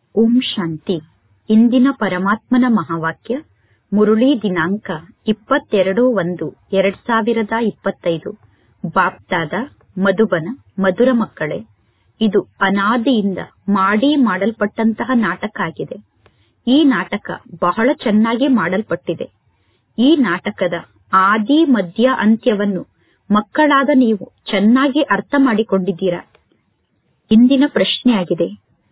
ಓಂ ಶಾಂತಿ ಇಂದಿನ ಪರಮಾತ್ಮನ ಮಹಾವಾಕ್ಯ ಮುರುಳಿ ದಿನಾಂಕ ಇಪ್ಪತ್ತೆರಡು ಒಂದು ಎರಡ್ ಸಾವಿರದ ಇಪ್ಪತ್ತೈದು ಬಾಪ್ದಾದ ಮಧುಬನ ಮಧುರ ಮಕ್ಕಳೇ ಇದು ಅನಾದಿಯಿಂದ ಮಾಡಿ ಮಾಡಲ್ಪಟ್ಟಂತಹ ನಾಟಕ ಆಗಿದೆ ಈ ನಾಟಕ ಬಹಳ ಚೆನ್ನಾಗಿ ಮಾಡಲ್ಪಟ್ಟಿದೆ ಈ ನಾಟಕದ ಆದಿ ಮಧ್ಯ ಅಂತ್ಯವನ್ನು ಮಕ್ಕಳಾದ ನೀವು ಚೆನ್ನಾಗಿ ಅರ್ಥ ಮಾಡಿಕೊಂಡಿದ್ದೀರಾ ಇಂದಿನ ಪ್ರಶ್ನೆಯಾಗಿದೆ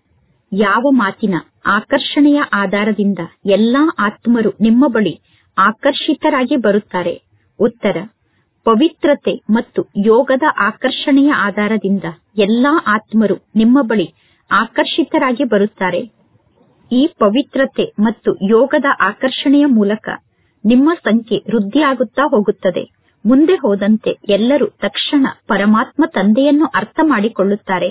ಯಾವ ಮಾತಿನ ಆಕರ್ಷಣೆಯ ಆಧಾರದಿಂದ ಎಲ್ಲಾ ಆತ್ಮರು ನಿಮ್ಮ ಬಳಿ ಆಕರ್ಷಿತರಾಗಿ ಬರುತ್ತಾರೆ ಉತ್ತರ ಪವಿತ್ರತೆ ಮತ್ತು ಯೋಗದ ಆಕರ್ಷಣೆಯ ಆಧಾರದಿಂದ ಎಲ್ಲಾ ಆತ್ಮರು ನಿಮ್ಮ ಬಳಿ ಆಕರ್ಷಿತರಾಗಿ ಬರುತ್ತಾರೆ ಈ ಪವಿತ್ರತೆ ಮತ್ತು ಯೋಗದ ಆಕರ್ಷಣೆಯ ಮೂಲಕ ನಿಮ್ಮ ಸಂಖ್ಯೆ ವೃದ್ಧಿಯಾಗುತ್ತಾ ಹೋಗುತ್ತದೆ ಮುಂದೆ ಹೋದಂತೆ ಎಲ್ಲರೂ ತಕ್ಷಣ ಪರಮಾತ್ಮ ತಂದೆಯನ್ನು ಅರ್ಥ ಮಾಡಿಕೊಳ್ಳುತ್ತಾರೆ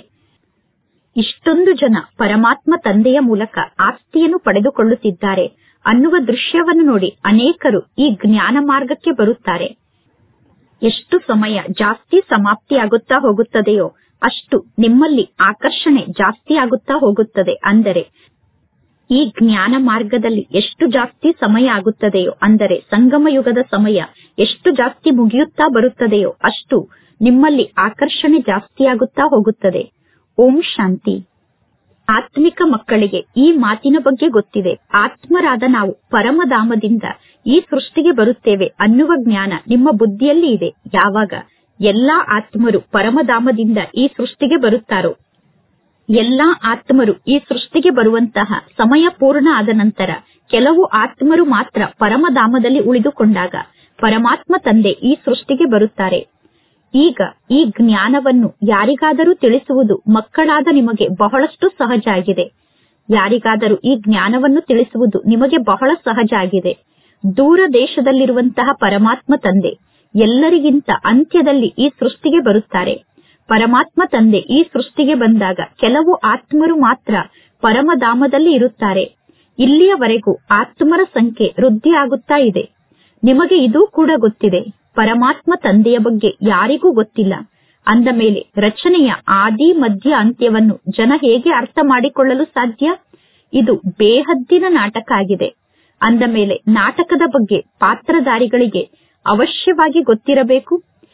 ಇಷ್ಟೊಂದು ಜನ ಪರಮಾತ್ಮ ತಂದೆಯ ಮೂಲಕ ಆಸ್ತಿಯನ್ನು ಪಡೆದುಕೊಳ್ಳುತ್ತಿದ್ದಾರೆ ಅನ್ನುವ ದೃಶ್ಯವನ್ನು ನೋಡಿ ಅನೇಕರು ಈ ಜ್ಞಾನ ಮಾರ್ಗಕ್ಕೆ ಬರುತ್ತಾರೆ ಎಷ್ಟು ಸಮಯ ಜಾಸ್ತಿ ಸಮಾಪ್ತಿಯಾಗುತ್ತಾ ಹೋಗುತ್ತದೆಯೋ ಅಷ್ಟು ನಿಮ್ಮಲ್ಲಿ ಆಕರ್ಷಣೆ ಜಾಸ್ತಿ ಆಗುತ್ತಾ ಹೋಗುತ್ತದೆ ಅಂದರೆ ಈ ಜ್ಞಾನ ಮಾರ್ಗದಲ್ಲಿ ಎಷ್ಟು ಜಾಸ್ತಿ ಸಮಯ ಆಗುತ್ತದೆಯೋ ಅಂದರೆ ಸಂಗಮ ಯುಗದ ಸಮಯ ಎಷ್ಟು ಜಾಸ್ತಿ ಮುಗಿಯುತ್ತಾ ಬರುತ್ತದೆಯೋ ಅಷ್ಟು ನಿಮ್ಮಲ್ಲಿ ಆಕರ್ಷಣೆ ಜಾಸ್ತಿಯಾಗುತ್ತಾ ಹೋಗುತ್ತದೆ ಓಂ ಶಾಂತಿ ಆತ್ಮಿಕ ಮಕ್ಕಳಿಗೆ ಈ ಮಾತಿನ ಬಗ್ಗೆ ಗೊತ್ತಿದೆ ಆತ್ಮರಾದ ನಾವು ಪರಮಧಾಮದಿಂದ ಈ ಸೃಷ್ಟಿಗೆ ಬರುತ್ತೇವೆ ಅನ್ನುವ ಜ್ಞಾನ ನಿಮ್ಮ ಬುದ್ಧಿಯಲ್ಲಿ ಇದೆ ಯಾವಾಗ ಎಲ್ಲಾ ಆತ್ಮರು ಪರಮಧಾಮದಿಂದ ಈ ಸೃಷ್ಟಿಗೆ ಬರುತ್ತಾರೋ ಎಲ್ಲಾ ಆತ್ಮರು ಈ ಸೃಷ್ಟಿಗೆ ಬರುವಂತಹ ಸಮಯ ಪೂರ್ಣ ಆದ ನಂತರ ಕೆಲವು ಆತ್ಮರು ಮಾತ್ರ ಪರಮಧಾಮದಲ್ಲಿ ಉಳಿದುಕೊಂಡಾಗ ಪರಮಾತ್ಮ ತಂದೆ ಈ ಸೃಷ್ಟಿಗೆ ಬರುತ್ತಾರೆ ಈಗ ಈ ಜ್ಞಾನವನ್ನು ಯಾರಿಗಾದರೂ ತಿಳಿಸುವುದು ಮಕ್ಕಳಾದ ನಿಮಗೆ ಬಹಳಷ್ಟು ಸಹಜ ಆಗಿದೆ ಯಾರಿಗಾದರೂ ಈ ಜ್ಞಾನವನ್ನು ತಿಳಿಸುವುದು ನಿಮಗೆ ಬಹಳ ಸಹಜ ಆಗಿದೆ ದೂರ ದೇಶದಲ್ಲಿರುವಂತಹ ಪರಮಾತ್ಮ ತಂದೆ ಎಲ್ಲರಿಗಿಂತ ಅಂತ್ಯದಲ್ಲಿ ಈ ಸೃಷ್ಟಿಗೆ ಬರುತ್ತಾರೆ ಪರಮಾತ್ಮ ತಂದೆ ಈ ಸೃಷ್ಟಿಗೆ ಬಂದಾಗ ಕೆಲವು ಆತ್ಮರು ಮಾತ್ರ ಪರಮಧಾಮದಲ್ಲಿ ಇರುತ್ತಾರೆ ಇಲ್ಲಿಯವರೆಗೂ ಆತ್ಮರ ಸಂಖ್ಯೆ ವೃದ್ಧಿಯಾಗುತ್ತಾ ಇದೆ ನಿಮಗೆ ಇದೂ ಕೂಡ ಗೊತ್ತಿದೆ ಪರಮಾತ್ಮ ತಂದೆಯ ಬಗ್ಗೆ ಯಾರಿಗೂ ಗೊತ್ತಿಲ್ಲ ಅಂದ ಮೇಲೆ ರಚನೆಯ ಆದಿ ಮಧ್ಯ ಅಂತ್ಯವನ್ನು ಜನ ಹೇಗೆ ಅರ್ಥ ಮಾಡಿಕೊಳ್ಳಲು ಸಾಧ್ಯ ಇದು ಬೇಹದ್ದಿನ ನಾಟಕ ಆಗಿದೆ ಅಂದ ಮೇಲೆ ನಾಟಕದ ಬಗ್ಗೆ ಪಾತ್ರಧಾರಿಗಳಿಗೆ ಅವಶ್ಯವಾಗಿ ಗೊತ್ತಿರಬೇಕು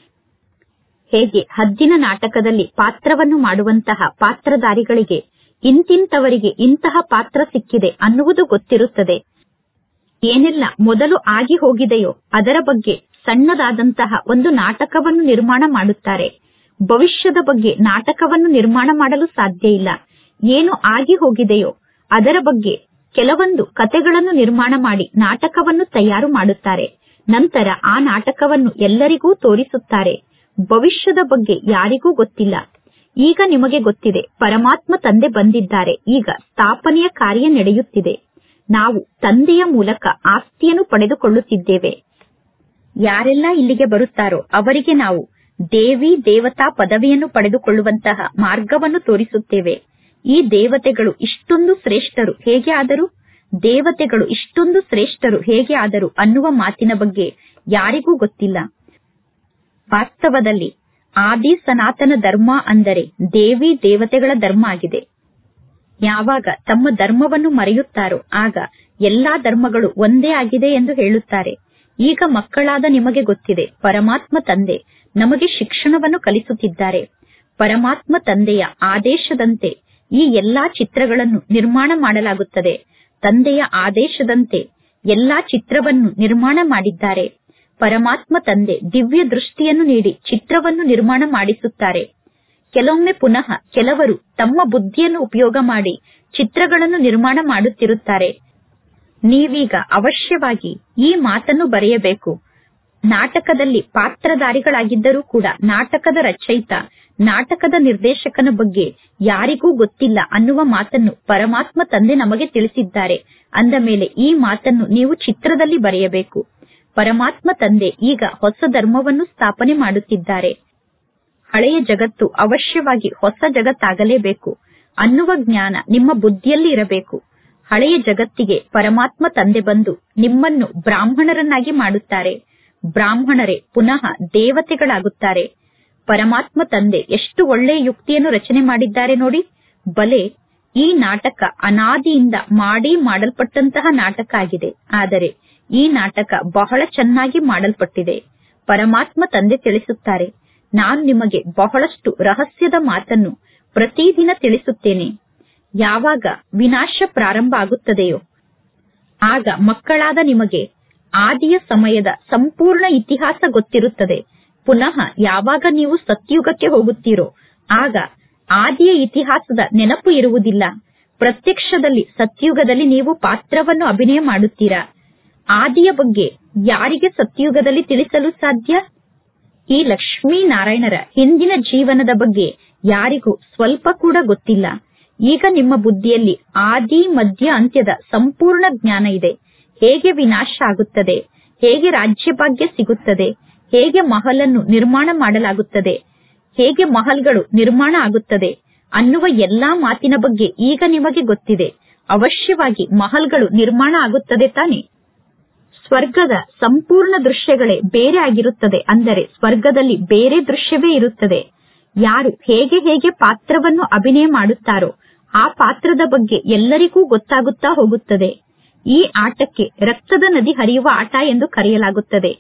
ಹೇಗೆ ಹದ್ದಿನ ನಾಟಕದಲ್ಲಿ ಪಾತ್ರವನ್ನು ಮಾಡುವಂತಹ ಪಾತ್ರಧಾರಿಗಳಿಗೆ ಇಂತಿಂತವರಿಗೆ ಇಂತಹ ಪಾತ್ರ ಸಿಕ್ಕಿದೆ ಅನ್ನುವುದು ಗೊತ್ತಿರುತ್ತದೆ ಏನೆಲ್ಲ ಮೊದಲು ಆಗಿ ಹೋಗಿದೆಯೋ ಅದರ ಬಗ್ಗೆ ಸಣ್ಣದಾದಂತಹ ಒಂದು ನಾಟಕವನ್ನು ನಿರ್ಮಾಣ ಮಾಡುತ್ತಾರೆ ಭವಿಷ್ಯದ ಬಗ್ಗೆ ನಾಟಕವನ್ನು ನಿರ್ಮಾಣ ಮಾಡಲು ಸಾಧ್ಯ ಇಲ್ಲ ಏನು ಆಗಿ ಹೋಗಿದೆಯೋ ಅದರ ಬಗ್ಗೆ ಕೆಲವೊಂದು ಕತೆಗಳನ್ನು ನಿರ್ಮಾಣ ಮಾಡಿ ನಾಟಕವನ್ನು ತಯಾರು ಮಾಡುತ್ತಾರೆ ನಂತರ ಆ ನಾಟಕವನ್ನು ಎಲ್ಲರಿಗೂ ತೋರಿಸುತ್ತಾರೆ ಭವಿಷ್ಯದ ಬಗ್ಗೆ ಯಾರಿಗೂ ಗೊತ್ತಿಲ್ಲ ಈಗ ನಿಮಗೆ ಗೊತ್ತಿದೆ ಪರಮಾತ್ಮ ತಂದೆ ಬಂದಿದ್ದಾರೆ ಈಗ ಸ್ಥಾಪನೆಯ ಕಾರ್ಯ ನಡೆಯುತ್ತಿದೆ ನಾವು ತಂದೆಯ ಮೂಲಕ ಆಸ್ತಿಯನ್ನು ಪಡೆದುಕೊಳ್ಳುತ್ತಿದ್ದೇವೆ ಯಾರೆಲ್ಲ ಇಲ್ಲಿಗೆ ಬರುತ್ತಾರೋ ಅವರಿಗೆ ನಾವು ದೇವಿ ದೇವತಾ ಪದವಿಯನ್ನು ಪಡೆದುಕೊಳ್ಳುವಂತಹ ಮಾರ್ಗವನ್ನು ತೋರಿಸುತ್ತೇವೆ ಈ ದೇವತೆಗಳು ಇಷ್ಟೊಂದು ಶ್ರೇಷ್ಠರು ಹೇಗೆ ಆದರು ದೇವತೆಗಳು ಇಷ್ಟೊಂದು ಶ್ರೇಷ್ಠರು ಹೇಗೆ ಆದರು ಅನ್ನುವ ಮಾತಿನ ಬಗ್ಗೆ ಯಾರಿಗೂ ಗೊತ್ತಿಲ್ಲ ವಾಸ್ತವದಲ್ಲಿ ಆದಿ ಸನಾತನ ಧರ್ಮ ಅಂದರೆ ದೇವಿ ದೇವತೆಗಳ ಧರ್ಮ ಆಗಿದೆ ಯಾವಾಗ ತಮ್ಮ ಧರ್ಮವನ್ನು ಮರೆಯುತ್ತಾರೋ ಆಗ ಎಲ್ಲಾ ಧರ್ಮಗಳು ಒಂದೇ ಆಗಿದೆ ಎಂದು ಹೇಳುತ್ತಾರೆ ಈಗ ಮಕ್ಕಳಾದ ನಿಮಗೆ ಗೊತ್ತಿದೆ ಪರಮಾತ್ಮ ತಂದೆ ನಮಗೆ ಶಿಕ್ಷಣವನ್ನು ಕಲಿಸುತ್ತಿದ್ದಾರೆ ಪರಮಾತ್ಮ ತಂದೆಯ ಆದೇಶದಂತೆ ಈ ಎಲ್ಲಾ ಚಿತ್ರಗಳನ್ನು ನಿರ್ಮಾಣ ಮಾಡಲಾಗುತ್ತದೆ ತಂದೆಯ ಆದೇಶದಂತೆ ಎಲ್ಲಾ ಚಿತ್ರವನ್ನು ನಿರ್ಮಾಣ ಮಾಡಿದ್ದಾರೆ ಪರಮಾತ್ಮ ತಂದೆ ದಿವ್ಯ ದೃಷ್ಟಿಯನ್ನು ನೀಡಿ ಚಿತ್ರವನ್ನು ನಿರ್ಮಾಣ ಮಾಡಿಸುತ್ತಾರೆ ಕೆಲವೊಮ್ಮೆ ಪುನಃ ಕೆಲವರು ತಮ್ಮ ಬುದ್ಧಿಯನ್ನು ಉಪಯೋಗ ಮಾಡಿ ಚಿತ್ರಗಳನ್ನು ನಿರ್ಮಾಣ ಮಾಡುತ್ತಿರುತ್ತಾರೆ ನೀವೀಗ ಅವಶ್ಯವಾಗಿ ಈ ಮಾತನ್ನು ಬರೆಯಬೇಕು ನಾಟಕದಲ್ಲಿ ಪಾತ್ರಧಾರಿಗಳಾಗಿದ್ದರೂ ಕೂಡ ನಾಟಕದ ರಚಯಿತ ನಾಟಕದ ನಿರ್ದೇಶಕನ ಬಗ್ಗೆ ಯಾರಿಗೂ ಗೊತ್ತಿಲ್ಲ ಅನ್ನುವ ಮಾತನ್ನು ಪರಮಾತ್ಮ ತಂದೆ ನಮಗೆ ತಿಳಿಸಿದ್ದಾರೆ ಅಂದ ಮೇಲೆ ಈ ಮಾತನ್ನು ನೀವು ಚಿತ್ರದಲ್ಲಿ ಬರೆಯಬೇಕು ಪರಮಾತ್ಮ ತಂದೆ ಈಗ ಹೊಸ ಧರ್ಮವನ್ನು ಸ್ಥಾಪನೆ ಮಾಡುತ್ತಿದ್ದಾರೆ ಹಳೆಯ ಜಗತ್ತು ಅವಶ್ಯವಾಗಿ ಹೊಸ ಜಗತ್ತಾಗಲೇಬೇಕು ಅನ್ನುವ ಜ್ಞಾನ ನಿಮ್ಮ ಬುದ್ಧಿಯಲ್ಲಿ ಇರಬೇಕು ಹಳೆಯ ಜಗತ್ತಿಗೆ ಪರಮಾತ್ಮ ತಂದೆ ಬಂದು ನಿಮ್ಮನ್ನು ಬ್ರಾಹ್ಮಣರನ್ನಾಗಿ ಮಾಡುತ್ತಾರೆ ಬ್ರಾಹ್ಮಣರೇ ಪುನಃ ದೇವತೆಗಳಾಗುತ್ತಾರೆ ಪರಮಾತ್ಮ ತಂದೆ ಎಷ್ಟು ಒಳ್ಳೆಯ ಯುಕ್ತಿಯನ್ನು ರಚನೆ ಮಾಡಿದ್ದಾರೆ ನೋಡಿ ಬಲೆ ಈ ನಾಟಕ ಅನಾದಿಯಿಂದ ಮಾಡಿ ಮಾಡಲ್ಪಟ್ಟಂತಹ ನಾಟಕ ಆಗಿದೆ ಆದರೆ ಈ ನಾಟಕ ಬಹಳ ಚೆನ್ನಾಗಿ ಮಾಡಲ್ಪಟ್ಟಿದೆ ಪರಮಾತ್ಮ ತಂದೆ ತಿಳಿಸುತ್ತಾರೆ ನಾನು ನಿಮಗೆ ಬಹಳಷ್ಟು ರಹಸ್ಯದ ಮಾತನ್ನು ಪ್ರತಿದಿನ ತಿಳಿಸುತ್ತೇನೆ ಯಾವಾಗ ವಿನಾಶ ಪ್ರಾರಂಭ ಆಗುತ್ತದೆಯೋ ಆಗ ಮಕ್ಕಳಾದ ನಿಮಗೆ ಆದಿಯ ಸಮಯದ ಸಂಪೂರ್ಣ ಇತಿಹಾಸ ಗೊತ್ತಿರುತ್ತದೆ ಪುನಃ ಯಾವಾಗ ನೀವು ಸತ್ಯುಗಕ್ಕೆ ಹೋಗುತ್ತೀರೋ ಆಗ ಆದಿಯ ಇತಿಹಾಸದ ನೆನಪು ಇರುವುದಿಲ್ಲ ಪ್ರತ್ಯಕ್ಷದಲ್ಲಿ ಸತ್ಯುಗದಲ್ಲಿ ನೀವು ಪಾತ್ರವನ್ನು ಅಭಿನಯ ಮಾಡುತ್ತೀರಾ ಆದಿಯ ಬಗ್ಗೆ ಯಾರಿಗೆ ಸತ್ಯುಗದಲ್ಲಿ ತಿಳಿಸಲು ಸಾಧ್ಯ ಈ ಲಕ್ಷ್ಮೀನಾರಾಯಣರ ಹಿಂದಿನ ಜೀವನದ ಬಗ್ಗೆ ಯಾರಿಗೂ ಸ್ವಲ್ಪ ಕೂಡ ಗೊತ್ತಿಲ್ಲ ಈಗ ನಿಮ್ಮ ಬುದ್ಧಿಯಲ್ಲಿ ಆದಿ ಮಧ್ಯ ಅಂತ್ಯದ ಸಂಪೂರ್ಣ ಜ್ಞಾನ ಇದೆ ಹೇಗೆ ವಿನಾಶ ಆಗುತ್ತದೆ ಹೇಗೆ ರಾಜ್ಯಭಾಗ್ಯ ಸಿಗುತ್ತದೆ ಹೇಗೆ ಮಹಲನ್ನು ನಿರ್ಮಾಣ ಮಾಡಲಾಗುತ್ತದೆ ಹೇಗೆ ಮಹಲ್ಗಳು ನಿರ್ಮಾಣ ಆಗುತ್ತದೆ ಅನ್ನುವ ಎಲ್ಲಾ ಮಾತಿನ ಬಗ್ಗೆ ಈಗ ನಿಮಗೆ ಗೊತ್ತಿದೆ ಅವಶ್ಯವಾಗಿ ಮಹಲ್ಗಳು ನಿರ್ಮಾಣ ಆಗುತ್ತದೆ ತಾನೆ ಸ್ವರ್ಗದ ಸಂಪೂರ್ಣ ದೃಶ್ಯಗಳೇ ಬೇರೆ ಆಗಿರುತ್ತದೆ ಅಂದರೆ ಸ್ವರ್ಗದಲ್ಲಿ ಬೇರೆ ದೃಶ್ಯವೇ ಇರುತ್ತದೆ ಯಾರು ಹೇಗೆ ಹೇಗೆ ಪಾತ್ರವನ್ನು ಅಭಿನಯ ಮಾಡುತ್ತಾರೋ ಆ ಪಾತ್ರದ ಬಗ್ಗೆ ಎಲ್ಲರಿಗೂ ಗೊತ್ತಾಗುತ್ತಾ ಹೋಗುತ್ತದೆ ಈ ಆಟಕ್ಕೆ ರಕ್ತದ ನದಿ ಹರಿಯುವ ಆಟ ಎಂದು ಕರೆಯಲಾಗುತ್ತದೆ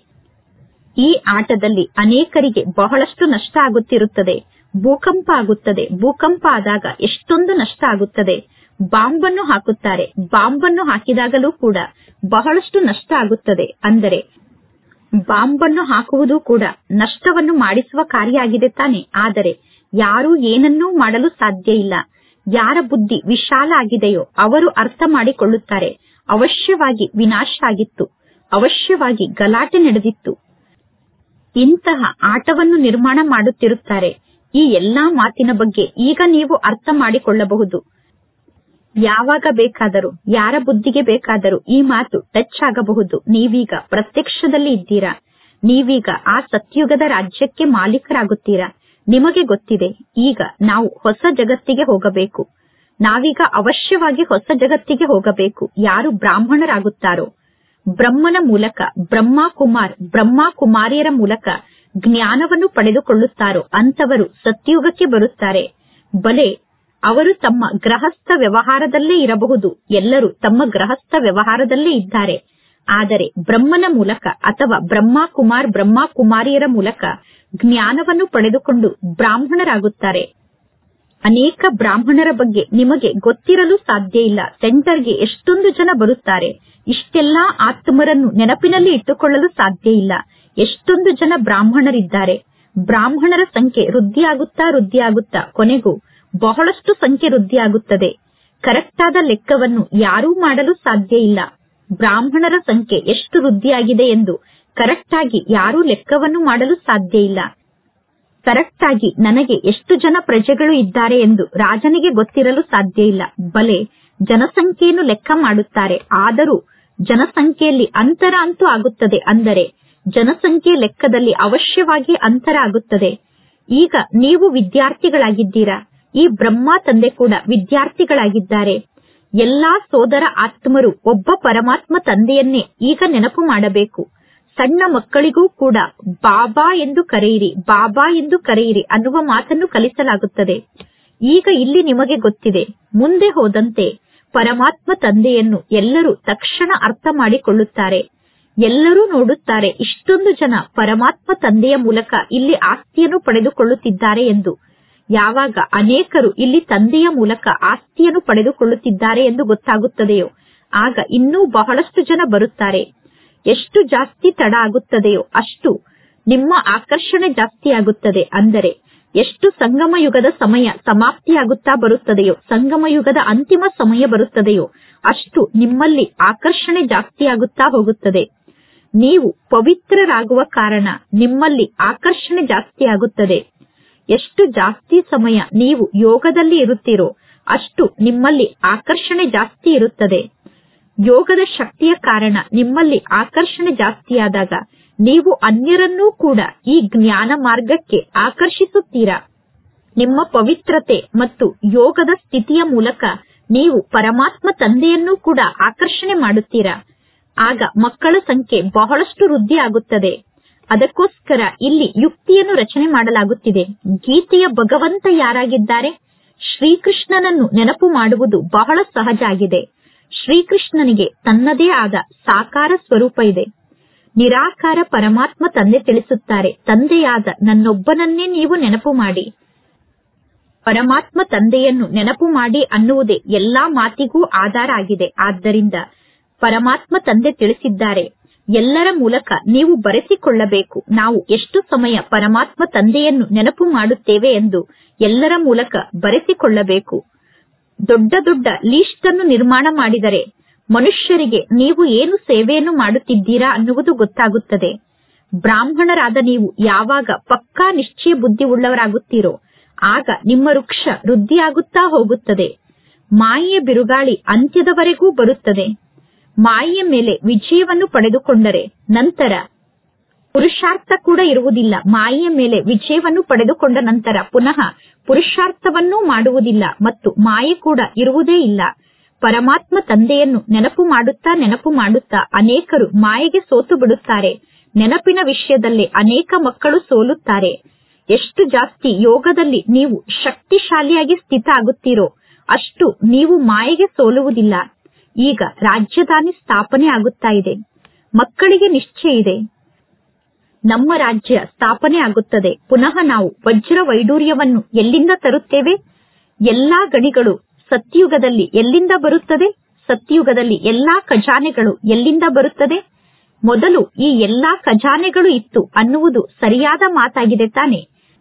ಈ ಆಟದಲ್ಲಿ ಅನೇಕರಿಗೆ ಬಹಳಷ್ಟು ನಷ್ಟ ಆಗುತ್ತಿರುತ್ತದೆ ಭೂಕಂಪ ಆಗುತ್ತದೆ ಭೂಕಂಪ ಆದಾಗ ಎಷ್ಟೊಂದು ನಷ್ಟ ಆಗುತ್ತದೆ ಬಾಂಬನ್ನು ಹಾಕುತ್ತಾರೆ ಬಾಂಬನ್ನು ಹಾಕಿದಾಗಲೂ ಕೂಡ ಬಹಳಷ್ಟು ನಷ್ಟ ಆಗುತ್ತದೆ ಅಂದರೆ ಬಾಂಬನ್ನು ಹಾಕುವುದು ಕೂಡ ನಷ್ಟವನ್ನು ಮಾಡಿಸುವ ಕಾರ್ಯ ಆಗಿದೆ ತಾನೆ ಆದರೆ ಯಾರೂ ಏನನ್ನೂ ಮಾಡಲು ಸಾಧ್ಯ ಇಲ್ಲ ಯಾರ ಬುದ್ಧಿ ವಿಶಾಲ ಆಗಿದೆಯೋ ಅವರು ಅರ್ಥ ಮಾಡಿಕೊಳ್ಳುತ್ತಾರೆ ಅವಶ್ಯವಾಗಿ ವಿನಾಶ ಆಗಿತ್ತು ಅವಶ್ಯವಾಗಿ ಗಲಾಟೆ ನಡೆದಿತ್ತು ಇಂತಹ ಆಟವನ್ನು ನಿರ್ಮಾಣ ಮಾಡುತ್ತಿರುತ್ತಾರೆ ಈ ಎಲ್ಲಾ ಮಾತಿನ ಬಗ್ಗೆ ಈಗ ನೀವು ಅರ್ಥ ಮಾಡಿಕೊಳ್ಳಬಹುದು ಯಾವಾಗ ಬೇಕಾದರೂ ಯಾರ ಬುದ್ಧಿಗೆ ಬೇಕಾದರೂ ಈ ಮಾತು ಟಚ್ ಆಗಬಹುದು ನೀವೀಗ ಪ್ರತ್ಯಕ್ಷದಲ್ಲಿ ಇದ್ದೀರಾ ನೀವೀಗ ಆ ಸತ್ಯುಗದ ರಾಜ್ಯಕ್ಕೆ ಮಾಲೀಕರಾಗುತ್ತೀರಾ ನಿಮಗೆ ಗೊತ್ತಿದೆ ಈಗ ನಾವು ಹೊಸ ಜಗತ್ತಿಗೆ ಹೋಗಬೇಕು ನಾವೀಗ ಅವಶ್ಯವಾಗಿ ಹೊಸ ಜಗತ್ತಿಗೆ ಹೋಗಬೇಕು ಯಾರು ಬ್ರಾಹ್ಮಣರಾಗುತ್ತಾರೋ ಬ್ರಹ್ಮನ ಮೂಲಕ ಬ್ರಹ್ಮ ಕುಮಾರ್ ಬ್ರಹ್ಮ ಕುಮಾರಿಯರ ಮೂಲಕ ಜ್ಞಾನವನ್ನು ಪಡೆದುಕೊಳ್ಳುತ್ತಾರೋ ಅಂತವರು ಸತ್ಯುಗಕ್ಕೆ ಬರುತ್ತಾರೆ ಬಲೆ ಅವರು ತಮ್ಮ ಗೃಹಸ್ಥ ವ್ಯವಹಾರದಲ್ಲೇ ಇರಬಹುದು ಎಲ್ಲರೂ ತಮ್ಮ ಗೃಹಸ್ಥ ವ್ಯವಹಾರದಲ್ಲೇ ಇದ್ದಾರೆ ಆದರೆ ಬ್ರಹ್ಮನ ಮೂಲಕ ಅಥವಾ ಬ್ರಹ್ಮ ಕುಮಾರ್ ಬ್ರಹ್ಮ ಕುಮಾರಿಯರ ಮೂಲಕ ಜ್ಞಾನವನ್ನು ಪಡೆದುಕೊಂಡು ಬ್ರಾಹ್ಮಣರಾಗುತ್ತಾರೆ ಅನೇಕ ಬ್ರಾಹ್ಮಣರ ಬಗ್ಗೆ ನಿಮಗೆ ಗೊತ್ತಿರಲು ಸಾಧ್ಯ ಇಲ್ಲ ಸೆಂಟರ್ಗೆ ಎಷ್ಟೊಂದು ಜನ ಬರುತ್ತಾರೆ ಇಷ್ಟೆಲ್ಲಾ ಆತ್ಮರನ್ನು ನೆನಪಿನಲ್ಲಿ ಇಟ್ಟುಕೊಳ್ಳಲು ಸಾಧ್ಯ ಇಲ್ಲ ಎಷ್ಟೊಂದು ಜನ ಬ್ರಾಹ್ಮಣರಿದ್ದಾರೆ ಬ್ರಾಹ್ಮಣರ ಸಂಖ್ಯೆ ವೃದ್ಧಿಯಾಗುತ್ತಾ ವೃದ್ಧಿಯಾಗುತ್ತಾ ಕೊನೆಗೂ ಬಹಳಷ್ಟು ಸಂಖ್ಯೆ ವೃದ್ಧಿಯಾಗುತ್ತದೆ ಕರೆಕ್ಟ್ ಆದ ಲೆಕ್ಕವನ್ನು ಯಾರೂ ಮಾಡಲು ಸಾಧ್ಯ ಇಲ್ಲ ಬ್ರಾಹ್ಮಣರ ಸಂಖ್ಯೆ ಎಷ್ಟು ವೃದ್ಧಿಯಾಗಿದೆ ಎಂದು ಕರೆಕ್ಟ್ ಆಗಿ ಯಾರೂ ಲೆಕ್ಕವನ್ನು ಮಾಡಲು ಸಾಧ್ಯ ಇಲ್ಲ ಕರೆಕ್ಟ್ ಆಗಿ ನನಗೆ ಎಷ್ಟು ಜನ ಪ್ರಜೆಗಳು ಇದ್ದಾರೆ ಎಂದು ರಾಜನಿಗೆ ಗೊತ್ತಿರಲು ಸಾಧ್ಯ ಇಲ್ಲ ಬಲೆ ಜನಸಂಖ್ಯೆಯನ್ನು ಲೆಕ್ಕ ಮಾಡುತ್ತಾರೆ ಆದರೂ ಜನಸಂಖ್ಯೆಯಲ್ಲಿ ಅಂತರ ಅಂತೂ ಆಗುತ್ತದೆ ಅಂದರೆ ಜನಸಂಖ್ಯೆ ಲೆಕ್ಕದಲ್ಲಿ ಅವಶ್ಯವಾಗಿ ಅಂತರ ಆಗುತ್ತದೆ ಈಗ ನೀವು ವಿದ್ಯಾರ್ಥಿಗಳಾಗಿದ್ದೀರಾ ಈ ಬ್ರಹ್ಮ ತಂದೆ ಕೂಡ ವಿದ್ಯಾರ್ಥಿಗಳಾಗಿದ್ದಾರೆ ಎಲ್ಲಾ ಸೋದರ ಆತ್ಮರು ಒಬ್ಬ ಪರಮಾತ್ಮ ತಂದೆಯನ್ನೇ ಈಗ ನೆನಪು ಮಾಡಬೇಕು ಸಣ್ಣ ಮಕ್ಕಳಿಗೂ ಕೂಡ ಬಾಬಾ ಎಂದು ಕರೆಯಿರಿ ಬಾಬಾ ಎಂದು ಕರೆಯಿರಿ ಅನ್ನುವ ಮಾತನ್ನು ಕಲಿಸಲಾಗುತ್ತದೆ ಈಗ ಇಲ್ಲಿ ನಿಮಗೆ ಗೊತ್ತಿದೆ ಮುಂದೆ ಹೋದಂತೆ ಪರಮಾತ್ಮ ತಂದೆಯನ್ನು ಎಲ್ಲರೂ ತಕ್ಷಣ ಅರ್ಥ ಮಾಡಿಕೊಳ್ಳುತ್ತಾರೆ ಎಲ್ಲರೂ ನೋಡುತ್ತಾರೆ ಇಷ್ಟೊಂದು ಜನ ಪರಮಾತ್ಮ ತಂದೆಯ ಮೂಲಕ ಇಲ್ಲಿ ಆಸ್ತಿಯನ್ನು ಪಡೆದುಕೊಳ್ಳುತ್ತಿದ್ದಾರೆ ಎಂದು ಯಾವಾಗ ಅನೇಕರು ಇಲ್ಲಿ ತಂದೆಯ ಮೂಲಕ ಆಸ್ತಿಯನ್ನು ಪಡೆದುಕೊಳ್ಳುತ್ತಿದ್ದಾರೆ ಎಂದು ಗೊತ್ತಾಗುತ್ತದೆಯೋ ಆಗ ಇನ್ನೂ ಬಹಳಷ್ಟು ಜನ ಬರುತ್ತಾರೆ ಎಷ್ಟು ಜಾಸ್ತಿ ತಡ ಆಗುತ್ತದೆಯೋ ಅಷ್ಟು ನಿಮ್ಮ ಆಕರ್ಷಣೆ ಜಾಸ್ತಿ ಆಗುತ್ತದೆ ಅಂದರೆ ಎಷ್ಟು ಸಂಗಮ ಯುಗದ ಸಮಯ ಸಮಾಪ್ತಿಯಾಗುತ್ತಾ ಬರುತ್ತದೆಯೋ ಸಂಗಮ ಯುಗದ ಅಂತಿಮ ಸಮಯ ಬರುತ್ತದೆಯೋ ಅಷ್ಟು ನಿಮ್ಮಲ್ಲಿ ಆಕರ್ಷಣೆ ಜಾಸ್ತಿಯಾಗುತ್ತಾ ಹೋಗುತ್ತದೆ ನೀವು ಪವಿತ್ರರಾಗುವ ಕಾರಣ ನಿಮ್ಮಲ್ಲಿ ಆಕರ್ಷಣೆ ಜಾಸ್ತಿ ಆಗುತ್ತದೆ ಎಷ್ಟು ಜಾಸ್ತಿ ಸಮಯ ನೀವು ಯೋಗದಲ್ಲಿ ಇರುತ್ತೀರೋ ಅಷ್ಟು ನಿಮ್ಮಲ್ಲಿ ಆಕರ್ಷಣೆ ಜಾಸ್ತಿ ಇರುತ್ತದೆ ಯೋಗದ ಶಕ್ತಿಯ ಕಾರಣ ನಿಮ್ಮಲ್ಲಿ ಆಕರ್ಷಣೆ ಜಾಸ್ತಿಯಾದಾಗ ನೀವು ಅನ್ಯರನ್ನೂ ಕೂಡ ಈ ಜ್ಞಾನ ಮಾರ್ಗಕ್ಕೆ ಆಕರ್ಷಿಸುತ್ತೀರಾ ನಿಮ್ಮ ಪವಿತ್ರತೆ ಮತ್ತು ಯೋಗದ ಸ್ಥಿತಿಯ ಮೂಲಕ ನೀವು ಪರಮಾತ್ಮ ತಂದೆಯನ್ನೂ ಕೂಡ ಆಕರ್ಷಣೆ ಮಾಡುತ್ತೀರಾ ಆಗ ಮಕ್ಕಳ ಸಂಖ್ಯೆ ಬಹಳಷ್ಟು ವೃದ್ಧಿ ಆಗುತ್ತದೆ ಅದಕ್ಕೋಸ್ಕರ ಇಲ್ಲಿ ಯುಕ್ತಿಯನ್ನು ರಚನೆ ಮಾಡಲಾಗುತ್ತಿದೆ ಗೀತೆಯ ಭಗವಂತ ಯಾರಾಗಿದ್ದಾರೆ ಶ್ರೀಕೃಷ್ಣನನ್ನು ನೆನಪು ಮಾಡುವುದು ಬಹಳ ಸಹಜ ಆಗಿದೆ ಶ್ರೀಕೃಷ್ಣನಿಗೆ ತನ್ನದೇ ಆದ ಸಾಕಾರ ಸ್ವರೂಪ ಇದೆ ನಿರಾಕಾರ ಪರಮಾತ್ಮ ತಂದೆ ತಿಳಿಸುತ್ತಾರೆ ತಂದೆಯಾದ ನನ್ನೊಬ್ಬನನ್ನೇ ನೀವು ನೆನಪು ಮಾಡಿ ಪರಮಾತ್ಮ ತಂದೆಯನ್ನು ನೆನಪು ಮಾಡಿ ಅನ್ನುವುದೇ ಎಲ್ಲಾ ಮಾತಿಗೂ ಆಧಾರ ಆಗಿದೆ ಆದ್ದರಿಂದ ಪರಮಾತ್ಮ ತಂದೆ ತಿಳಿಸಿದ್ದಾರೆ ಎಲ್ಲರ ಮೂಲಕ ನೀವು ಬರೆಸಿಕೊಳ್ಳಬೇಕು ನಾವು ಎಷ್ಟು ಸಮಯ ಪರಮಾತ್ಮ ತಂದೆಯನ್ನು ನೆನಪು ಮಾಡುತ್ತೇವೆ ಎಂದು ಎಲ್ಲರ ಮೂಲಕ ಬರೆಸಿಕೊಳ್ಳಬೇಕು ದೊಡ್ಡ ದೊಡ್ಡ ಲೀಸ್ಟ್ ಅನ್ನು ನಿರ್ಮಾಣ ಮಾಡಿದರೆ ಮನುಷ್ಯರಿಗೆ ನೀವು ಏನು ಸೇವೆಯನ್ನು ಮಾಡುತ್ತಿದ್ದೀರಾ ಅನ್ನುವುದು ಗೊತ್ತಾಗುತ್ತದೆ ಬ್ರಾಹ್ಮಣರಾದ ನೀವು ಯಾವಾಗ ಪಕ್ಕಾ ನಿಶ್ಚಯ ಬುದ್ಧಿ ಉಳ್ಳವರಾಗುತ್ತೀರೋ ಆಗ ನಿಮ್ಮ ವೃಕ್ಷ ವೃದ್ಧಿಯಾಗುತ್ತಾ ಹೋಗುತ್ತದೆ ಮಾಯೆಯ ಬಿರುಗಾಳಿ ಅಂತ್ಯದವರೆಗೂ ಬರುತ್ತದೆ ಮಾಯೆಯ ಮೇಲೆ ವಿಜಯವನ್ನು ಪಡೆದುಕೊಂಡರೆ ನಂತರ ಪುರುಷಾರ್ಥ ಕೂಡ ಇರುವುದಿಲ್ಲ ಮಾಯೆಯ ಮೇಲೆ ವಿಜಯವನ್ನು ಪಡೆದುಕೊಂಡ ನಂತರ ಪುನಃ ಪುರುಷಾರ್ಥವನ್ನೂ ಮಾಡುವುದಿಲ್ಲ ಮತ್ತು ಮಾಯೆ ಕೂಡ ಇರುವುದೇ ಇಲ್ಲ ಪರಮಾತ್ಮ ತಂದೆಯನ್ನು ನೆನಪು ಮಾಡುತ್ತಾ ನೆನಪು ಮಾಡುತ್ತಾ ಅನೇಕರು ಮಾಯೆಗೆ ಸೋತು ಬಿಡುತ್ತಾರೆ ನೆನಪಿನ ವಿಷಯದಲ್ಲಿ ಅನೇಕ ಮಕ್ಕಳು ಸೋಲುತ್ತಾರೆ ಎಷ್ಟು ಜಾಸ್ತಿ ಯೋಗದಲ್ಲಿ ನೀವು ಶಕ್ತಿಶಾಲಿಯಾಗಿ ಸ್ಥಿತ ಆಗುತ್ತೀರೋ ಅಷ್ಟು ನೀವು ಮಾಯೆಗೆ ಸೋಲುವುದಿಲ್ಲ ಈಗ ರಾಜ್ಯಧಾನಿ ಸ್ಥಾಪನೆ ಆಗುತ್ತಾ ಇದೆ ಮಕ್ಕಳಿಗೆ ನಿಶ್ಚಯ ಇದೆ ನಮ್ಮ ರಾಜ್ಯ ಸ್ಥಾಪನೆ ಆಗುತ್ತದೆ ಪುನಃ ನಾವು ವಜ್ರ ವೈಡೂರ್ಯವನ್ನು ಎಲ್ಲಿಂದ ತರುತ್ತೇವೆ ಎಲ್ಲಾ ಗಣಿಗಳು ಸತ್ಯುಗದಲ್ಲಿ ಎಲ್ಲಿಂದ ಬರುತ್ತದೆ ಸತ್ಯುಗದಲ್ಲಿ ಎಲ್ಲಾ ಖಜಾನೆಗಳು ಎಲ್ಲಿಂದ ಬರುತ್ತದೆ ಮೊದಲು ಈ ಎಲ್ಲಾ ಖಜಾನೆಗಳು ಇತ್ತು ಅನ್ನುವುದು ಸರಿಯಾದ ಮಾತಾಗಿದೆ ತಾನೆ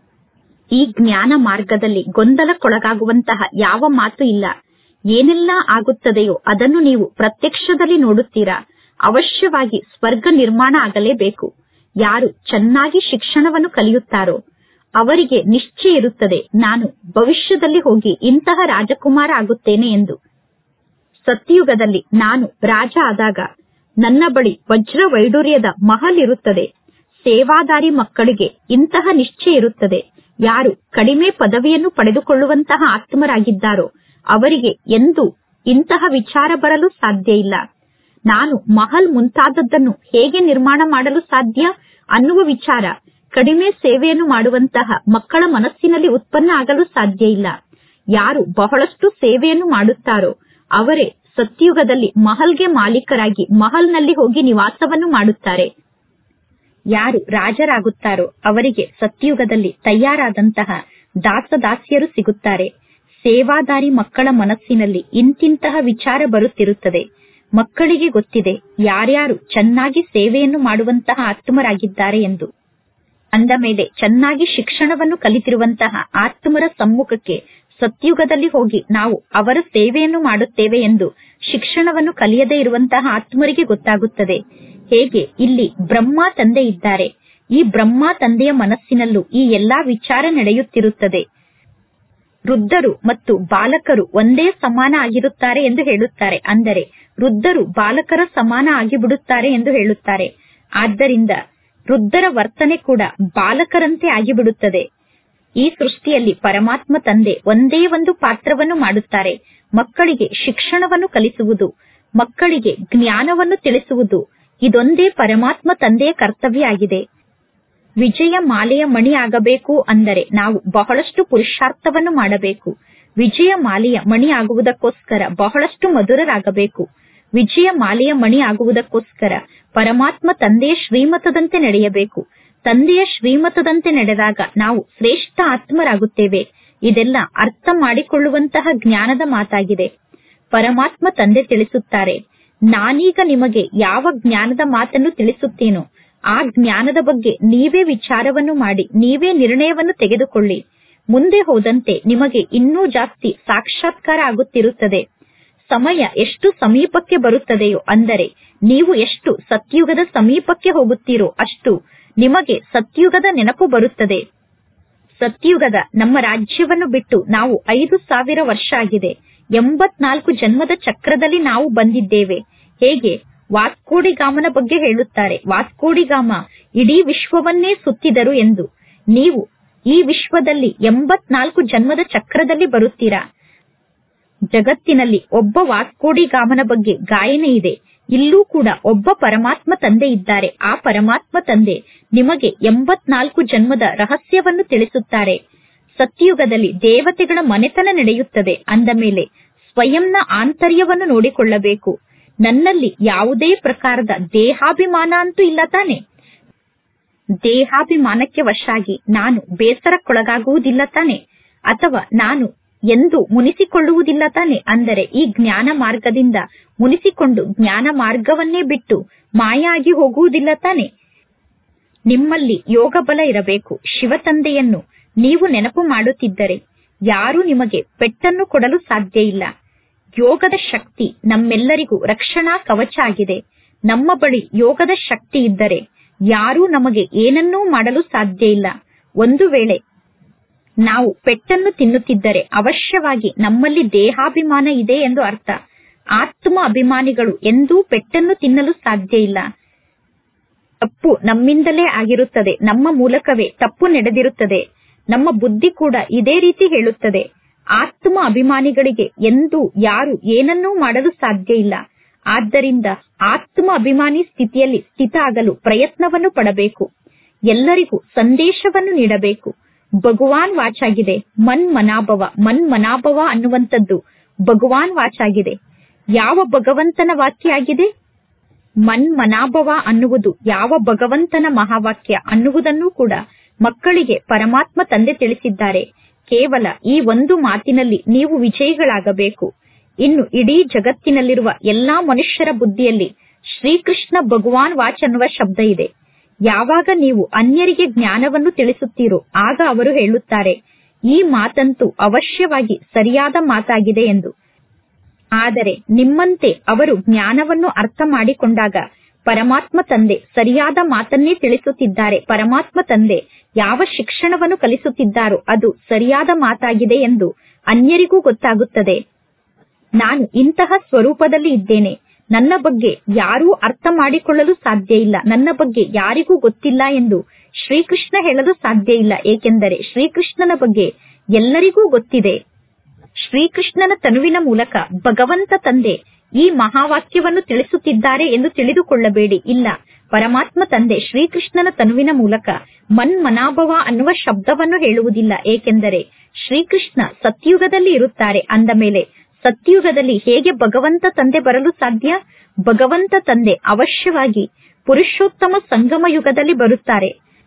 ಈ ಜ್ಞಾನ ಮಾರ್ಗದಲ್ಲಿ ಗೊಂದಲಕ್ಕೊಳಗಾಗುವಂತಹ ಯಾವ ಮಾತು ಇಲ್ಲ ಏನೆಲ್ಲಾ ಆಗುತ್ತದೆಯೋ ಅದನ್ನು ನೀವು ಪ್ರತ್ಯಕ್ಷದಲ್ಲಿ ನೋಡುತ್ತೀರಾ ಅವಶ್ಯವಾಗಿ ಸ್ವರ್ಗ ನಿರ್ಮಾಣ ಆಗಲೇಬೇಕು ಯಾರು ಚೆನ್ನಾಗಿ ಶಿಕ್ಷಣವನ್ನು ಕಲಿಯುತ್ತಾರೋ ಅವರಿಗೆ ನಿಶ್ಚಯ ಇರುತ್ತದೆ ನಾನು ಭವಿಷ್ಯದಲ್ಲಿ ಹೋಗಿ ಇಂತಹ ರಾಜಕುಮಾರ ಆಗುತ್ತೇನೆ ಎಂದು ಸತ್ಯಯುಗದಲ್ಲಿ ನಾನು ರಾಜ ಆದಾಗ ನನ್ನ ಬಳಿ ವಜ್ರ ವೈಡೂರ್ಯದ ಮಹಲ್ ಇರುತ್ತದೆ ಸೇವಾದಾರಿ ಮಕ್ಕಳಿಗೆ ಇಂತಹ ನಿಶ್ಚಯ ಇರುತ್ತದೆ ಯಾರು ಕಡಿಮೆ ಪದವಿಯನ್ನು ಪಡೆದುಕೊಳ್ಳುವಂತಹ ಆತ್ಮರಾಗಿದ್ದಾರೋ ಅವರಿಗೆ ಎಂದು ಇಂತಹ ವಿಚಾರ ಬರಲು ಸಾಧ್ಯ ಇಲ್ಲ ನಾನು ಮಹಲ್ ಮುಂತಾದದ್ದನ್ನು ಹೇಗೆ ನಿರ್ಮಾಣ ಮಾಡಲು ಸಾಧ್ಯ ಅನ್ನುವ ವಿಚಾರ ಕಡಿಮೆ ಸೇವೆಯನ್ನು ಮಾಡುವಂತಹ ಮಕ್ಕಳ ಮನಸ್ಸಿನಲ್ಲಿ ಉತ್ಪನ್ನ ಆಗಲು ಸಾಧ್ಯ ಇಲ್ಲ ಯಾರು ಬಹಳಷ್ಟು ಸೇವೆಯನ್ನು ಮಾಡುತ್ತಾರೋ ಅವರೇ ಸತ್ಯುಗದಲ್ಲಿ ಮಹಲ್ಗೆ ಮಾಲೀಕರಾಗಿ ಮಹಲ್ನಲ್ಲಿ ಹೋಗಿ ನಿವಾಸವನ್ನು ಮಾಡುತ್ತಾರೆ ಯಾರು ರಾಜರಾಗುತ್ತಾರೋ ಅವರಿಗೆ ಸತ್ಯುಗದಲ್ಲಿ ತಯಾರಾದಂತಹ ದಾಸದಾಸಿಯರು ಸಿಗುತ್ತಾರೆ ಸೇವಾದಾರಿ ಮಕ್ಕಳ ಮನಸ್ಸಿನಲ್ಲಿ ಇಂತಿಂತಹ ವಿಚಾರ ಬರುತ್ತಿರುತ್ತದೆ ಮಕ್ಕಳಿಗೆ ಗೊತ್ತಿದೆ ಯಾರ್ಯಾರು ಚೆನ್ನಾಗಿ ಸೇವೆಯನ್ನು ಮಾಡುವಂತಹ ಆತ್ಮರಾಗಿದ್ದಾರೆ ಎಂದು ಅಂದ ಮೇಲೆ ಚೆನ್ನಾಗಿ ಶಿಕ್ಷಣವನ್ನು ಕಲಿತಿರುವಂತಹ ಆತ್ಮರ ಸಮ್ಮುಖಕ್ಕೆ ಸತ್ಯುಗದಲ್ಲಿ ಹೋಗಿ ನಾವು ಅವರ ಸೇವೆಯನ್ನು ಮಾಡುತ್ತೇವೆ ಎಂದು ಶಿಕ್ಷಣವನ್ನು ಕಲಿಯದೇ ಇರುವಂತಹ ಆತ್ಮರಿಗೆ ಗೊತ್ತಾಗುತ್ತದೆ ಹೇಗೆ ಇಲ್ಲಿ ಬ್ರಹ್ಮ ತಂದೆ ಇದ್ದಾರೆ ಈ ಬ್ರಹ್ಮ ತಂದೆಯ ಮನಸ್ಸಿನಲ್ಲೂ ಈ ಎಲ್ಲಾ ವಿಚಾರ ನಡೆಯುತ್ತಿರುತ್ತದೆ ವೃದ್ಧರು ಮತ್ತು ಬಾಲಕರು ಒಂದೇ ಸಮಾನ ಆಗಿರುತ್ತಾರೆ ಎಂದು ಹೇಳುತ್ತಾರೆ ಅಂದರೆ ವೃದ್ಧರು ಬಾಲಕರ ಸಮಾನ ಆಗಿಬಿಡುತ್ತಾರೆ ಎಂದು ಹೇಳುತ್ತಾರೆ ಆದ್ದರಿಂದ ವೃದ್ಧರ ವರ್ತನೆ ಕೂಡ ಬಾಲಕರಂತೆ ಆಗಿಬಿಡುತ್ತದೆ ಈ ಸೃಷ್ಟಿಯಲ್ಲಿ ಪರಮಾತ್ಮ ತಂದೆ ಒಂದೇ ಒಂದು ಪಾತ್ರವನ್ನು ಮಾಡುತ್ತಾರೆ ಮಕ್ಕಳಿಗೆ ಶಿಕ್ಷಣವನ್ನು ಕಲಿಸುವುದು ಮಕ್ಕಳಿಗೆ ಜ್ಞಾನವನ್ನು ತಿಳಿಸುವುದು ಇದೊಂದೇ ಪರಮಾತ್ಮ ತಂದೆಯ ಕರ್ತವ್ಯ ಆಗಿದೆ ವಿಜಯ ಮಾಲೆಯ ಮಣಿ ಆಗಬೇಕು ಅಂದರೆ ನಾವು ಬಹಳಷ್ಟು ಪುರುಷಾರ್ಥವನ್ನು ಮಾಡಬೇಕು ವಿಜಯ ಮಾಲೆಯ ಮಣಿ ಆಗುವುದಕ್ಕೋಸ್ಕರ ಬಹಳಷ್ಟು ಮಧುರರಾಗಬೇಕು ವಿಜಯ ಮಾಲೆಯ ಮಣಿ ಆಗುವುದಕ್ಕೋಸ್ಕರ ಪರಮಾತ್ಮ ತಂದೆಯ ಶ್ರೀಮತದಂತೆ ನಡೆಯಬೇಕು ತಂದೆಯ ಶ್ರೀಮತದಂತೆ ನಡೆದಾಗ ನಾವು ಶ್ರೇಷ್ಠ ಆತ್ಮರಾಗುತ್ತೇವೆ ಇದೆಲ್ಲ ಅರ್ಥ ಮಾಡಿಕೊಳ್ಳುವಂತಹ ಜ್ಞಾನದ ಮಾತಾಗಿದೆ ಪರಮಾತ್ಮ ತಂದೆ ತಿಳಿಸುತ್ತಾರೆ ನಾನೀಗ ನಿಮಗೆ ಯಾವ ಜ್ಞಾನದ ಮಾತನ್ನು ತಿಳಿಸುತ್ತೇನೋ ಆ ಜ್ಞಾನದ ಬಗ್ಗೆ ನೀವೇ ವಿಚಾರವನ್ನು ಮಾಡಿ ನೀವೇ ನಿರ್ಣಯವನ್ನು ತೆಗೆದುಕೊಳ್ಳಿ ಮುಂದೆ ಹೋದಂತೆ ನಿಮಗೆ ಇನ್ನೂ ಜಾಸ್ತಿ ಸಾಕ್ಷಾತ್ಕಾರ ಆಗುತ್ತಿರುತ್ತದೆ ಸಮಯ ಎಷ್ಟು ಸಮೀಪಕ್ಕೆ ಬರುತ್ತದೆಯೋ ಅಂದರೆ ನೀವು ಎಷ್ಟು ಸತ್ಯುಗದ ಸಮೀಪಕ್ಕೆ ಹೋಗುತ್ತೀರೋ ಅಷ್ಟು ನಿಮಗೆ ಸತ್ಯುಗದ ನೆನಪು ಬರುತ್ತದೆ ಸತ್ಯುಗದ ನಮ್ಮ ರಾಜ್ಯವನ್ನು ಬಿಟ್ಟು ನಾವು ಐದು ಸಾವಿರ ವರ್ಷ ಆಗಿದೆ ಎಂಬತ್ನಾಲ್ಕು ಜನ್ಮದ ಚಕ್ರದಲ್ಲಿ ನಾವು ಬಂದಿದ್ದೇವೆ ಹೇಗೆ ವಾಸ್ಕೋಡಿಗಾಮನ ಬಗ್ಗೆ ಹೇಳುತ್ತಾರೆ ವಾಸ್ಕೋಡಿಗಾಮ ಇಡೀ ವಿಶ್ವವನ್ನೇ ಸುತ್ತಿದರು ಎಂದು ನೀವು ಈ ವಿಶ್ವದಲ್ಲಿ ಎಂಬತ್ನಾಲ್ಕು ಜನ್ಮದ ಚಕ್ರದಲ್ಲಿ ಬರುತ್ತೀರಾ ಜಗತ್ತಿನಲ್ಲಿ ಒಬ್ಬ ವಾಸ್ಕೋಡಿಗಾಮನ ಬಗ್ಗೆ ಗಾಯನ ಇದೆ ಇಲ್ಲೂ ಕೂಡ ಒಬ್ಬ ಪರಮಾತ್ಮ ತಂದೆ ಇದ್ದಾರೆ ಆ ಪರಮಾತ್ಮ ತಂದೆ ನಿಮಗೆ ಎಂಬತ್ನಾಲ್ಕು ಜನ್ಮದ ರಹಸ್ಯವನ್ನು ತಿಳಿಸುತ್ತಾರೆ ಸತ್ಯುಗದಲ್ಲಿ ದೇವತೆಗಳ ಮನೆತನ ನಡೆಯುತ್ತದೆ ಅಂದ ಮೇಲೆ ಸ್ವಯಂನ ಆಂತರ್ಯವನ್ನು ನೋಡಿಕೊಳ್ಳಬೇಕು ನನ್ನಲ್ಲಿ ಯಾವುದೇ ಪ್ರಕಾರದ ದೇಹಾಭಿಮಾನ ಅಂತೂ ಇಲ್ಲ ತಾನೆ ದೇಹಾಭಿಮಾನಕ್ಕೆ ವಶಾಗಿ ನಾನು ಬೇಸರಕ್ಕೊಳಗಾಗುವುದಿಲ್ಲ ತಾನೆ ಅಥವಾ ನಾನು ಎಂದು ಮುನಿಸಿಕೊಳ್ಳುವುದಿಲ್ಲ ತಾನೆ ಅಂದರೆ ಈ ಜ್ಞಾನ ಮಾರ್ಗದಿಂದ ಮುನಿಸಿಕೊಂಡು ಜ್ಞಾನ ಮಾರ್ಗವನ್ನೇ ಬಿಟ್ಟು ಮಾಯ ಆಗಿ ಹೋಗುವುದಿಲ್ಲ ತಾನೆ ನಿಮ್ಮಲ್ಲಿ ಯೋಗ ಬಲ ಇರಬೇಕು ಶಿವತಂದೆಯನ್ನು ನೀವು ನೆನಪು ಮಾಡುತ್ತಿದ್ದರೆ ಯಾರೂ ನಿಮಗೆ ಪೆಟ್ಟನ್ನು ಕೊಡಲು ಸಾಧ್ಯ ಇಲ್ಲ ಯೋಗದ ಶಕ್ತಿ ನಮ್ಮೆಲ್ಲರಿಗೂ ರಕ್ಷಣಾ ಕವಚ ಆಗಿದೆ ನಮ್ಮ ಬಳಿ ಯೋಗದ ಶಕ್ತಿ ಇದ್ದರೆ ಯಾರೂ ನಮಗೆ ಏನನ್ನೂ ಮಾಡಲು ಸಾಧ್ಯ ಇಲ್ಲ ಒಂದು ವೇಳೆ ನಾವು ಪೆಟ್ಟನ್ನು ತಿನ್ನುತ್ತಿದ್ದರೆ ಅವಶ್ಯವಾಗಿ ನಮ್ಮಲ್ಲಿ ದೇಹಾಭಿಮಾನ ಇದೆ ಎಂದು ಅರ್ಥ ಆತ್ಮ ಅಭಿಮಾನಿಗಳು ಎಂದೂ ಪೆಟ್ಟನ್ನು ತಿನ್ನಲು ಸಾಧ್ಯ ಇಲ್ಲ ತಪ್ಪು ನಮ್ಮಿಂದಲೇ ಆಗಿರುತ್ತದೆ ನಮ್ಮ ಮೂಲಕವೇ ತಪ್ಪು ನಡೆದಿರುತ್ತದೆ ನಮ್ಮ ಬುದ್ಧಿ ಕೂಡ ಇದೇ ರೀತಿ ಹೇಳುತ್ತದೆ ಆತ್ಮ ಅಭಿಮಾನಿಗಳಿಗೆ ಎಂದು ಯಾರು ಏನನ್ನೂ ಮಾಡಲು ಸಾಧ್ಯ ಇಲ್ಲ ಆದ್ದರಿಂದ ಆತ್ಮ ಅಭಿಮಾನಿ ಸ್ಥಿತಿಯಲ್ಲಿ ಸ್ಥಿತ ಆಗಲು ಪ್ರಯತ್ನವನ್ನು ಪಡಬೇಕು ಎಲ್ಲರಿಗೂ ಸಂದೇಶವನ್ನು ನೀಡಬೇಕು ಭಗವಾನ್ ವಾಚಾಗಿದೆ ಮನ್ ಮನಾಭವ ಮನ್ ಮನಾಭವ ಅನ್ನುವಂಥದ್ದು ಭಗವಾನ್ ವಾಚಾಗಿದೆ ಯಾವ ಭಗವಂತನ ವಾಕ್ಯ ಆಗಿದೆ ಮನ್ ಮನಾಭವ ಅನ್ನುವುದು ಯಾವ ಭಗವಂತನ ಮಹಾವಾಕ್ಯ ಅನ್ನುವುದನ್ನು ಕೂಡ ಮಕ್ಕಳಿಗೆ ಪರಮಾತ್ಮ ತಂದೆ ತಿಳಿಸಿದ್ದಾರೆ ಕೇವಲ ಈ ಒಂದು ಮಾತಿನಲ್ಲಿ ನೀವು ವಿಜಯಿಗಳಾಗಬೇಕು ಇನ್ನು ಇಡೀ ಜಗತ್ತಿನಲ್ಲಿರುವ ಎಲ್ಲಾ ಮನುಷ್ಯರ ಬುದ್ಧಿಯಲ್ಲಿ ಶ್ರೀಕೃಷ್ಣ ಭಗವಾನ್ ವಾಚ್ ಅನ್ನುವ ಶಬ್ದ ಇದೆ ಯಾವಾಗ ನೀವು ಅನ್ಯರಿಗೆ ಜ್ಞಾನವನ್ನು ತಿಳಿಸುತ್ತೀರೋ ಆಗ ಅವರು ಹೇಳುತ್ತಾರೆ ಈ ಮಾತಂತೂ ಅವಶ್ಯವಾಗಿ ಸರಿಯಾದ ಮಾತಾಗಿದೆ ಎಂದು ಆದರೆ ನಿಮ್ಮಂತೆ ಅವರು ಜ್ಞಾನವನ್ನು ಅರ್ಥ ಮಾಡಿಕೊಂಡಾಗ ಪರಮಾತ್ಮ ತಂದೆ ಸರಿಯಾದ ಮಾತನ್ನೇ ತಿಳಿಸುತ್ತಿದ್ದಾರೆ ಪರಮಾತ್ಮ ತಂದೆ ಯಾವ ಶಿಕ್ಷಣವನ್ನು ಕಲಿಸುತ್ತಿದ್ದಾರೋ ಅದು ಸರಿಯಾದ ಮಾತಾಗಿದೆ ಎಂದು ಅನ್ಯರಿಗೂ ಗೊತ್ತಾಗುತ್ತದೆ ನಾನು ಇಂತಹ ಸ್ವರೂಪದಲ್ಲಿ ಇದ್ದೇನೆ ನನ್ನ ಬಗ್ಗೆ ಯಾರೂ ಅರ್ಥ ಮಾಡಿಕೊಳ್ಳಲು ಸಾಧ್ಯ ಇಲ್ಲ ನನ್ನ ಬಗ್ಗೆ ಯಾರಿಗೂ ಗೊತ್ತಿಲ್ಲ ಎಂದು ಶ್ರೀಕೃಷ್ಣ ಹೇಳಲು ಸಾಧ್ಯ ಇಲ್ಲ ಏಕೆಂದರೆ ಶ್ರೀಕೃಷ್ಣನ ಬಗ್ಗೆ ಎಲ್ಲರಿಗೂ ಗೊತ್ತಿದೆ ಶ್ರೀಕೃಷ್ಣನ ತನುವಿನ ಮೂಲಕ ಭಗವಂತ ತಂದೆ ಈ ಮಹಾವಾಕ್ಯವನ್ನು ತಿಳಿಸುತ್ತಿದ್ದಾರೆ ಎಂದು ತಿಳಿದುಕೊಳ್ಳಬೇಡಿ ಇಲ್ಲ ಪರಮಾತ್ಮ ತಂದೆ ಶ್ರೀಕೃಷ್ಣನ ತನುವಿನ ಮೂಲಕ ಮನ್ ಮನಾಭವ ಅನ್ನುವ ಶಬ್ದವನ್ನು ಹೇಳುವುದಿಲ್ಲ ಏಕೆಂದರೆ ಶ್ರೀಕೃಷ್ಣ ಸತ್ಯುಗದಲ್ಲಿ ಇರುತ್ತಾರೆ ಅಂದ ಮೇಲೆ ಸತ್ಯುಗದಲ್ಲಿ ಹೇಗೆ ಭಗವಂತ ತಂದೆ ಬರಲು ಸಾಧ್ಯ ಭಗವಂತ ತಂದೆ ಅವಶ್ಯವಾಗಿ ಪುರುಷೋತ್ತಮ ಸಂಗಮ ಯುಗದಲ್ಲಿ ಬರುತ್ತಾರೆ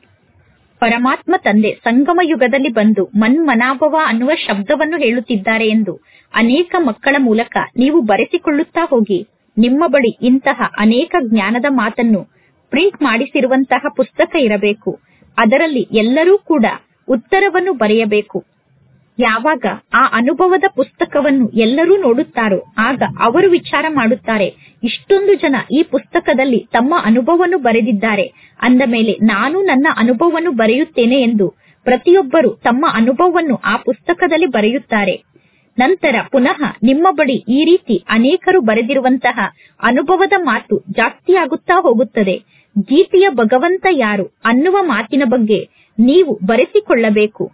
ಪರಮಾತ್ಮ ತಂದೆ ಸಂಗಮ ಯುಗದಲ್ಲಿ ಬಂದು ಮನ್ಮನಾಭವ ಅನ್ನುವ ಶಬ್ದವನ್ನು ಹೇಳುತ್ತಿದ್ದಾರೆ ಎಂದು ಅನೇಕ ಮಕ್ಕಳ ಮೂಲಕ ನೀವು ಬರೆಸಿಕೊಳ್ಳುತ್ತಾ ಹೋಗಿ ನಿಮ್ಮ ಬಳಿ ಇಂತಹ ಅನೇಕ ಜ್ಞಾನದ ಮಾತನ್ನು ಪ್ರಿಂಟ್ ಮಾಡಿಸಿರುವಂತಹ ಪುಸ್ತಕ ಇರಬೇಕು ಅದರಲ್ಲಿ ಎಲ್ಲರೂ ಕೂಡ ಉತ್ತರವನ್ನು ಬರೆಯಬೇಕು ಯಾವಾಗ ಆ ಅನುಭವದ ಪುಸ್ತಕವನ್ನು ಎಲ್ಲರೂ ನೋಡುತ್ತಾರೋ ಆಗ ಅವರು ವಿಚಾರ ಮಾಡುತ್ತಾರೆ ಇಷ್ಟೊಂದು ಜನ ಈ ಪುಸ್ತಕದಲ್ಲಿ ತಮ್ಮ ಅನುಭವವನ್ನು ಬರೆದಿದ್ದಾರೆ ಅಂದ ಮೇಲೆ ನಾನು ನನ್ನ ಅನುಭವವನ್ನು ಬರೆಯುತ್ತೇನೆ ಎಂದು ಪ್ರತಿಯೊಬ್ಬರು ತಮ್ಮ ಅನುಭವವನ್ನು ಆ ಪುಸ್ತಕದಲ್ಲಿ ಬರೆಯುತ್ತಾರೆ ನಂತರ ಪುನಃ ನಿಮ್ಮ ಬಳಿ ಈ ರೀತಿ ಅನೇಕರು ಬರೆದಿರುವಂತಹ ಅನುಭವದ ಮಾತು ಜಾಸ್ತಿಯಾಗುತ್ತಾ ಹೋಗುತ್ತದೆ ಗೀತೆಯ ಭಗವಂತ ಯಾರು ಅನ್ನುವ ಮಾತಿನ ಬಗ್ಗೆ ನೀವು ಬರೆಸಿಕೊಳ್ಳಬೇಕು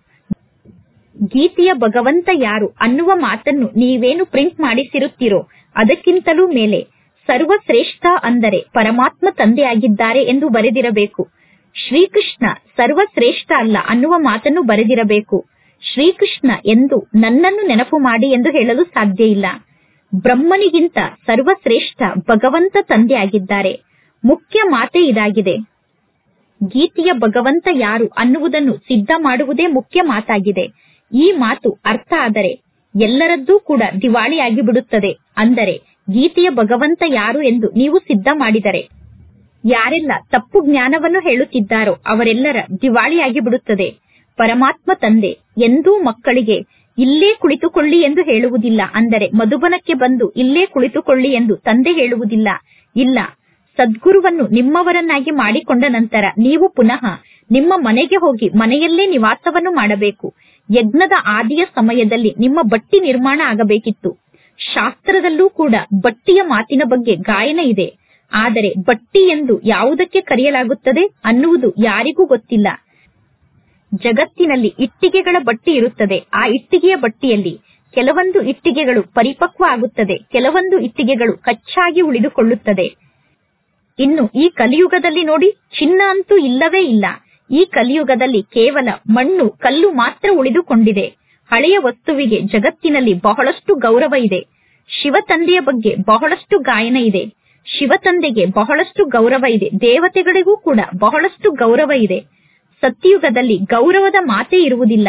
ಗೀತೆಯ ಭಗವಂತ ಯಾರು ಅನ್ನುವ ಮಾತನ್ನು ನೀವೇನು ಪ್ರಿಂಟ್ ಮಾಡಿಸಿರುತ್ತೀರೋ ಅದಕ್ಕಿಂತಲೂ ಮೇಲೆ ಸರ್ವಶ್ರೇಷ್ಠ ಅಂದರೆ ಪರಮಾತ್ಮ ತಂದೆಯಾಗಿದ್ದಾರೆ ಎಂದು ಬರೆದಿರಬೇಕು ಶ್ರೀಕೃಷ್ಣ ಸರ್ವಶ್ರೇಷ್ಠ ಅಲ್ಲ ಅನ್ನುವ ಮಾತನ್ನು ಬರೆದಿರಬೇಕು ಶ್ರೀಕೃಷ್ಣ ಎಂದು ನನ್ನನ್ನು ನೆನಪು ಮಾಡಿ ಎಂದು ಹೇಳಲು ಸಾಧ್ಯ ಇಲ್ಲ ಬ್ರಹ್ಮನಿಗಿಂತ ಸರ್ವಶ್ರೇಷ್ಠ ಭಗವಂತ ತಂದೆ ಆಗಿದ್ದಾರೆ ಮುಖ್ಯ ಮಾತೇ ಇದಾಗಿದೆ ಗೀತೆಯ ಭಗವಂತ ಯಾರು ಅನ್ನುವುದನ್ನು ಸಿದ್ಧ ಮಾಡುವುದೇ ಮುಖ್ಯ ಮಾತಾಗಿದೆ ಈ ಮಾತು ಅರ್ಥ ಆದರೆ ಎಲ್ಲರದ್ದೂ ಕೂಡ ದಿವಾಳಿಯಾಗಿ ಬಿಡುತ್ತದೆ ಅಂದರೆ ಗೀತೆಯ ಭಗವಂತ ಯಾರು ಎಂದು ನೀವು ಸಿದ್ಧ ಮಾಡಿದರೆ ಯಾರೆಲ್ಲ ತಪ್ಪು ಜ್ಞಾನವನ್ನು ಹೇಳುತ್ತಿದ್ದಾರೋ ಅವರೆಲ್ಲರ ದಿವಾಳಿಯಾಗಿ ಬಿಡುತ್ತದೆ ಪರಮಾತ್ಮ ತಂದೆ ಎಂದೂ ಮಕ್ಕಳಿಗೆ ಇಲ್ಲೇ ಕುಳಿತುಕೊಳ್ಳಿ ಎಂದು ಹೇಳುವುದಿಲ್ಲ ಅಂದರೆ ಮಧುಬನಕ್ಕೆ ಬಂದು ಇಲ್ಲೇ ಕುಳಿತುಕೊಳ್ಳಿ ಎಂದು ತಂದೆ ಹೇಳುವುದಿಲ್ಲ ಇಲ್ಲ ಸದ್ಗುರುವನ್ನು ನಿಮ್ಮವರನ್ನಾಗಿ ಮಾಡಿಕೊಂಡ ನಂತರ ನೀವು ಪುನಃ ನಿಮ್ಮ ಮನೆಗೆ ಹೋಗಿ ಮನೆಯಲ್ಲೇ ನಿವಾಸವನ್ನು ಮಾಡಬೇಕು ಯಜ್ಞದ ಆದಿಯ ಸಮಯದಲ್ಲಿ ನಿಮ್ಮ ಬಟ್ಟಿ ನಿರ್ಮಾಣ ಆಗಬೇಕಿತ್ತು ಶಾಸ್ತ್ರದಲ್ಲೂ ಕೂಡ ಬಟ್ಟಿಯ ಮಾತಿನ ಬಗ್ಗೆ ಗಾಯನ ಇದೆ ಆದರೆ ಬಟ್ಟಿ ಎಂದು ಯಾವುದಕ್ಕೆ ಕರೆಯಲಾಗುತ್ತದೆ ಅನ್ನುವುದು ಯಾರಿಗೂ ಗೊತ್ತಿಲ್ಲ ಜಗತ್ತಿನಲ್ಲಿ ಇಟ್ಟಿಗೆಗಳ ಬಟ್ಟಿ ಇರುತ್ತದೆ ಆ ಇಟ್ಟಿಗೆಯ ಬಟ್ಟಿಯಲ್ಲಿ ಕೆಲವೊಂದು ಇಟ್ಟಿಗೆಗಳು ಪರಿಪಕ್ವ ಆಗುತ್ತದೆ ಕೆಲವೊಂದು ಇಟ್ಟಿಗೆಗಳು ಕಚ್ಚಾಗಿ ಉಳಿದುಕೊಳ್ಳುತ್ತದೆ ಇನ್ನು ಈ ಕಲಿಯುಗದಲ್ಲಿ ನೋಡಿ ಚಿನ್ನ ಅಂತೂ ಇಲ್ಲವೇ ಇಲ್ಲ ಈ ಕಲಿಯುಗದಲ್ಲಿ ಕೇವಲ ಮಣ್ಣು ಕಲ್ಲು ಮಾತ್ರ ಉಳಿದುಕೊಂಡಿದೆ ಹಳೆಯ ವಸ್ತುವಿಗೆ ಜಗತ್ತಿನಲ್ಲಿ ಬಹಳಷ್ಟು ಗೌರವ ಇದೆ ಶಿವತಂದೆಯ ಬಗ್ಗೆ ಬಹಳಷ್ಟು ಗಾಯನ ಇದೆ ಶಿವತಂದೆಗೆ ಬಹಳಷ್ಟು ಗೌರವ ಇದೆ ದೇವತೆಗಳಿಗೂ ಕೂಡ ಬಹಳಷ್ಟು ಗೌರವ ಇದೆ ಸತ್ಯುಗದಲ್ಲಿ ಗೌರವದ ಮಾತೇ ಇರುವುದಿಲ್ಲ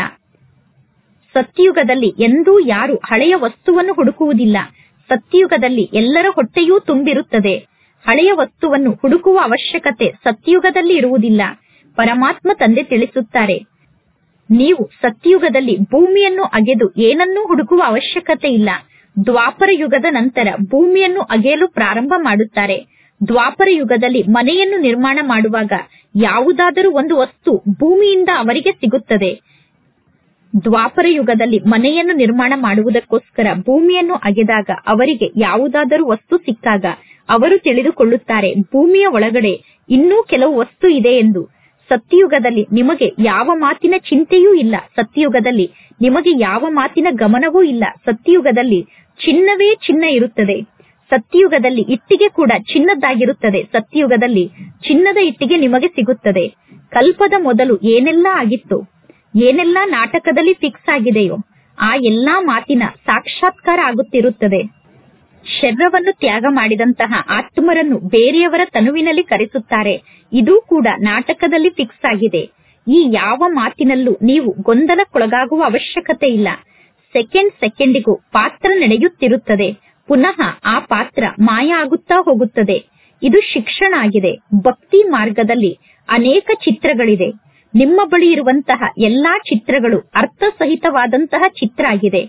ಸತ್ಯುಗದಲ್ಲಿ ಎಂದೂ ಯಾರು ಹಳೆಯ ವಸ್ತುವನ್ನು ಹುಡುಕುವುದಿಲ್ಲ ಸತ್ಯುಗದಲ್ಲಿ ಎಲ್ಲರ ಹೊಟ್ಟೆಯೂ ತುಂಬಿರುತ್ತದೆ ಹಳೆಯ ವಸ್ತುವನ್ನು ಹುಡುಕುವ ಅವಶ್ಯಕತೆ ಸತ್ಯುಗದಲ್ಲಿ ಇರುವುದಿಲ್ಲ ಪರಮಾತ್ಮ ತಂದೆ ತಿಳಿಸುತ್ತಾರೆ ನೀವು ಸತ್ಯುಗದಲ್ಲಿ ಭೂಮಿಯನ್ನು ಅಗೆದು ಏನನ್ನೂ ಹುಡುಕುವ ಅವಶ್ಯಕತೆ ಇಲ್ಲ ದ್ವಾಪರ ಯುಗದ ನಂತರ ಭೂಮಿಯನ್ನು ಅಗೆಯಲು ಪ್ರಾರಂಭ ಮಾಡುತ್ತಾರೆ ದ್ವಾಪರ ಯುಗದಲ್ಲಿ ಮನೆಯನ್ನು ನಿರ್ಮಾಣ ಮಾಡುವಾಗ ಯಾವುದಾದರೂ ಒಂದು ವಸ್ತು ಭೂಮಿಯಿಂದ ಅವರಿಗೆ ಸಿಗುತ್ತದೆ ದ್ವಾಪರ ಯುಗದಲ್ಲಿ ಮನೆಯನ್ನು ನಿರ್ಮಾಣ ಮಾಡುವುದಕ್ಕೋಸ್ಕರ ಭೂಮಿಯನ್ನು ಅಗೆದಾಗ ಅವರಿಗೆ ಯಾವುದಾದರೂ ವಸ್ತು ಸಿಕ್ಕಾಗ ಅವರು ತಿಳಿದುಕೊಳ್ಳುತ್ತಾರೆ ಭೂಮಿಯ ಒಳಗಡೆ ಇನ್ನೂ ಕೆಲವು ವಸ್ತು ಇದೆ ಎಂದು ಸತ್ಯಯುಗದಲ್ಲಿ ನಿಮಗೆ ಯಾವ ಮಾತಿನ ಚಿಂತೆಯೂ ಇಲ್ಲ ಸತ್ಯಯುಗದಲ್ಲಿ ನಿಮಗೆ ಯಾವ ಮಾತಿನ ಗಮನವೂ ಇಲ್ಲ ಸತ್ಯಯುಗದಲ್ಲಿ ಚಿನ್ನವೇ ಚಿನ್ನ ಇರುತ್ತದೆ ಸತ್ಯಯುಗದಲ್ಲಿ ಇಟ್ಟಿಗೆ ಕೂಡ ಚಿನ್ನದ್ದಾಗಿರುತ್ತದೆ ಸತ್ಯಯುಗದಲ್ಲಿ ಚಿನ್ನದ ಇಟ್ಟಿಗೆ ನಿಮಗೆ ಸಿಗುತ್ತದೆ ಕಲ್ಪದ ಮೊದಲು ಏನೆಲ್ಲ ಆಗಿತ್ತು ಏನೆಲ್ಲ ನಾಟಕದಲ್ಲಿ ಫಿಕ್ಸ್ ಆಗಿದೆಯೋ ಆ ಎಲ್ಲಾ ಮಾತಿನ ಸಾಕ್ಷಾತ್ಕಾರ ಆಗುತ್ತಿರುತ್ತದೆ ಶರೀರವನ್ನು ತ್ಯಾಗ ಮಾಡಿದಂತಹ ಆತ್ಮರನ್ನು ಬೇರೆಯವರ ತನುವಿನಲ್ಲಿ ಕರೆಸುತ್ತಾರೆ ಇದು ಕೂಡ ನಾಟಕದಲ್ಲಿ ಫಿಕ್ಸ್ ಆಗಿದೆ ಈ ಯಾವ ಮಾತಿನಲ್ಲೂ ನೀವು ಗೊಂದಲಕ್ಕೊಳಗಾಗುವ ಅವಶ್ಯಕತೆ ಇಲ್ಲ ಸೆಕೆಂಡ್ ಸೆಕೆಂಡಿಗೂ ಪಾತ್ರ ನಡೆಯುತ್ತಿರುತ್ತದೆ ಪುನಃ ಆ ಪಾತ್ರ ಮಾಯ ಆಗುತ್ತಾ ಹೋಗುತ್ತದೆ ಇದು ಶಿಕ್ಷಣ ಆಗಿದೆ ಭಕ್ತಿ ಮಾರ್ಗದಲ್ಲಿ ಅನೇಕ ಚಿತ್ರಗಳಿದೆ ನಿಮ್ಮ ಬಳಿ ಇರುವಂತಹ ಎಲ್ಲಾ ಚಿತ್ರಗಳು ಅರ್ಥಸಹಿತವಾದಂತಹ ಚಿತ್ರ ಆಗಿದೆ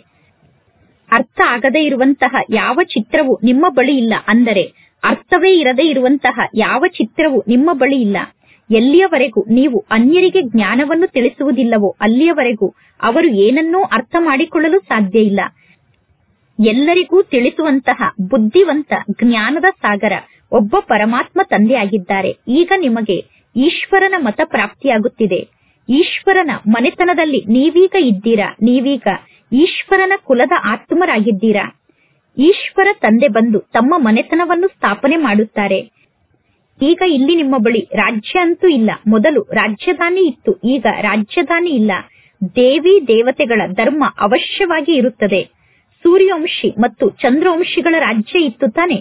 ಅರ್ಥ ಆಗದೇ ಇರುವಂತಹ ಯಾವ ಚಿತ್ರವು ನಿಮ್ಮ ಬಳಿ ಇಲ್ಲ ಅಂದರೆ ಅರ್ಥವೇ ಇರದೇ ಇರುವಂತಹ ಯಾವ ಚಿತ್ರವು ನಿಮ್ಮ ಬಳಿ ಇಲ್ಲ ಎಲ್ಲಿಯವರೆಗೂ ನೀವು ಅನ್ಯರಿಗೆ ಜ್ಞಾನವನ್ನು ತಿಳಿಸುವುದಿಲ್ಲವೋ ಅಲ್ಲಿಯವರೆಗೂ ಅವರು ಏನನ್ನೂ ಅರ್ಥ ಮಾಡಿಕೊಳ್ಳಲು ಸಾಧ್ಯ ಇಲ್ಲ ಎಲ್ಲರಿಗೂ ತಿಳಿಸುವಂತಹ ಬುದ್ಧಿವಂತ ಜ್ಞಾನದ ಸಾಗರ ಒಬ್ಬ ಪರಮಾತ್ಮ ತಂದೆಯಾಗಿದ್ದಾರೆ ಈಗ ನಿಮಗೆ ಈಶ್ವರನ ಮತ ಪ್ರಾಪ್ತಿಯಾಗುತ್ತಿದೆ ಈಶ್ವರನ ಮನೆತನದಲ್ಲಿ ನೀವೀಗ ಇದ್ದೀರಾ ನೀವೀಗ ಈಶ್ವರನ ಕುಲದ ಆತ್ಮರಾಗಿದ್ದೀರಾ ಈಶ್ವರ ತಂದೆ ಬಂದು ತಮ್ಮ ಮನೆತನವನ್ನು ಸ್ಥಾಪನೆ ಮಾಡುತ್ತಾರೆ ಈಗ ಇಲ್ಲಿ ನಿಮ್ಮ ಬಳಿ ರಾಜ್ಯ ಅಂತೂ ಇಲ್ಲ ಮೊದಲು ರಾಜ್ಯಧಾನಿ ಇತ್ತು ಈಗ ರಾಜ್ಯಧಾನಿ ಇಲ್ಲ ದೇವಿ ದೇವತೆಗಳ ಧರ್ಮ ಅವಶ್ಯವಾಗಿ ಇರುತ್ತದೆ ಸೂರ್ಯವಂಶಿ ಮತ್ತು ಚಂದ್ರವಂಶಿಗಳ ರಾಜ್ಯ ಇತ್ತು ತಾನೆ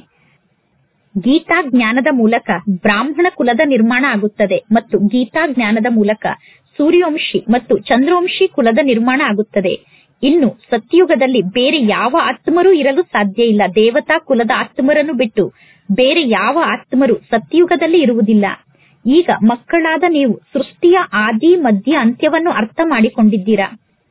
ಗೀತಾ ಜ್ಞಾನದ ಮೂಲಕ ಬ್ರಾಹ್ಮಣ ಕುಲದ ನಿರ್ಮಾಣ ಆಗುತ್ತದೆ ಮತ್ತು ಗೀತಾ ಜ್ಞಾನದ ಮೂಲಕ ಸೂರ್ಯವಂಶಿ ಮತ್ತು ಚಂದ್ರವಂಶಿ ಕುಲದ ನಿರ್ಮಾಣ ಆಗುತ್ತದೆ ಇನ್ನು ಸತ್ಯುಗದಲ್ಲಿ ಬೇರೆ ಯಾವ ಆತ್ಮರೂ ಇರಲು ಸಾಧ್ಯ ಇಲ್ಲ ದೇವತಾ ಕುಲದ ಆತ್ಮರನ್ನು ಬಿಟ್ಟು ಬೇರೆ ಯಾವ ಆತ್ಮರು ಸತ್ಯುಗದಲ್ಲಿ ಇರುವುದಿಲ್ಲ ಈಗ ಮಕ್ಕಳಾದ ನೀವು ಸೃಷ್ಟಿಯ ಆದಿ ಮಧ್ಯ ಅಂತ್ಯವನ್ನು ಅರ್ಥ ಮಾಡಿಕೊಂಡಿದ್ದೀರಾ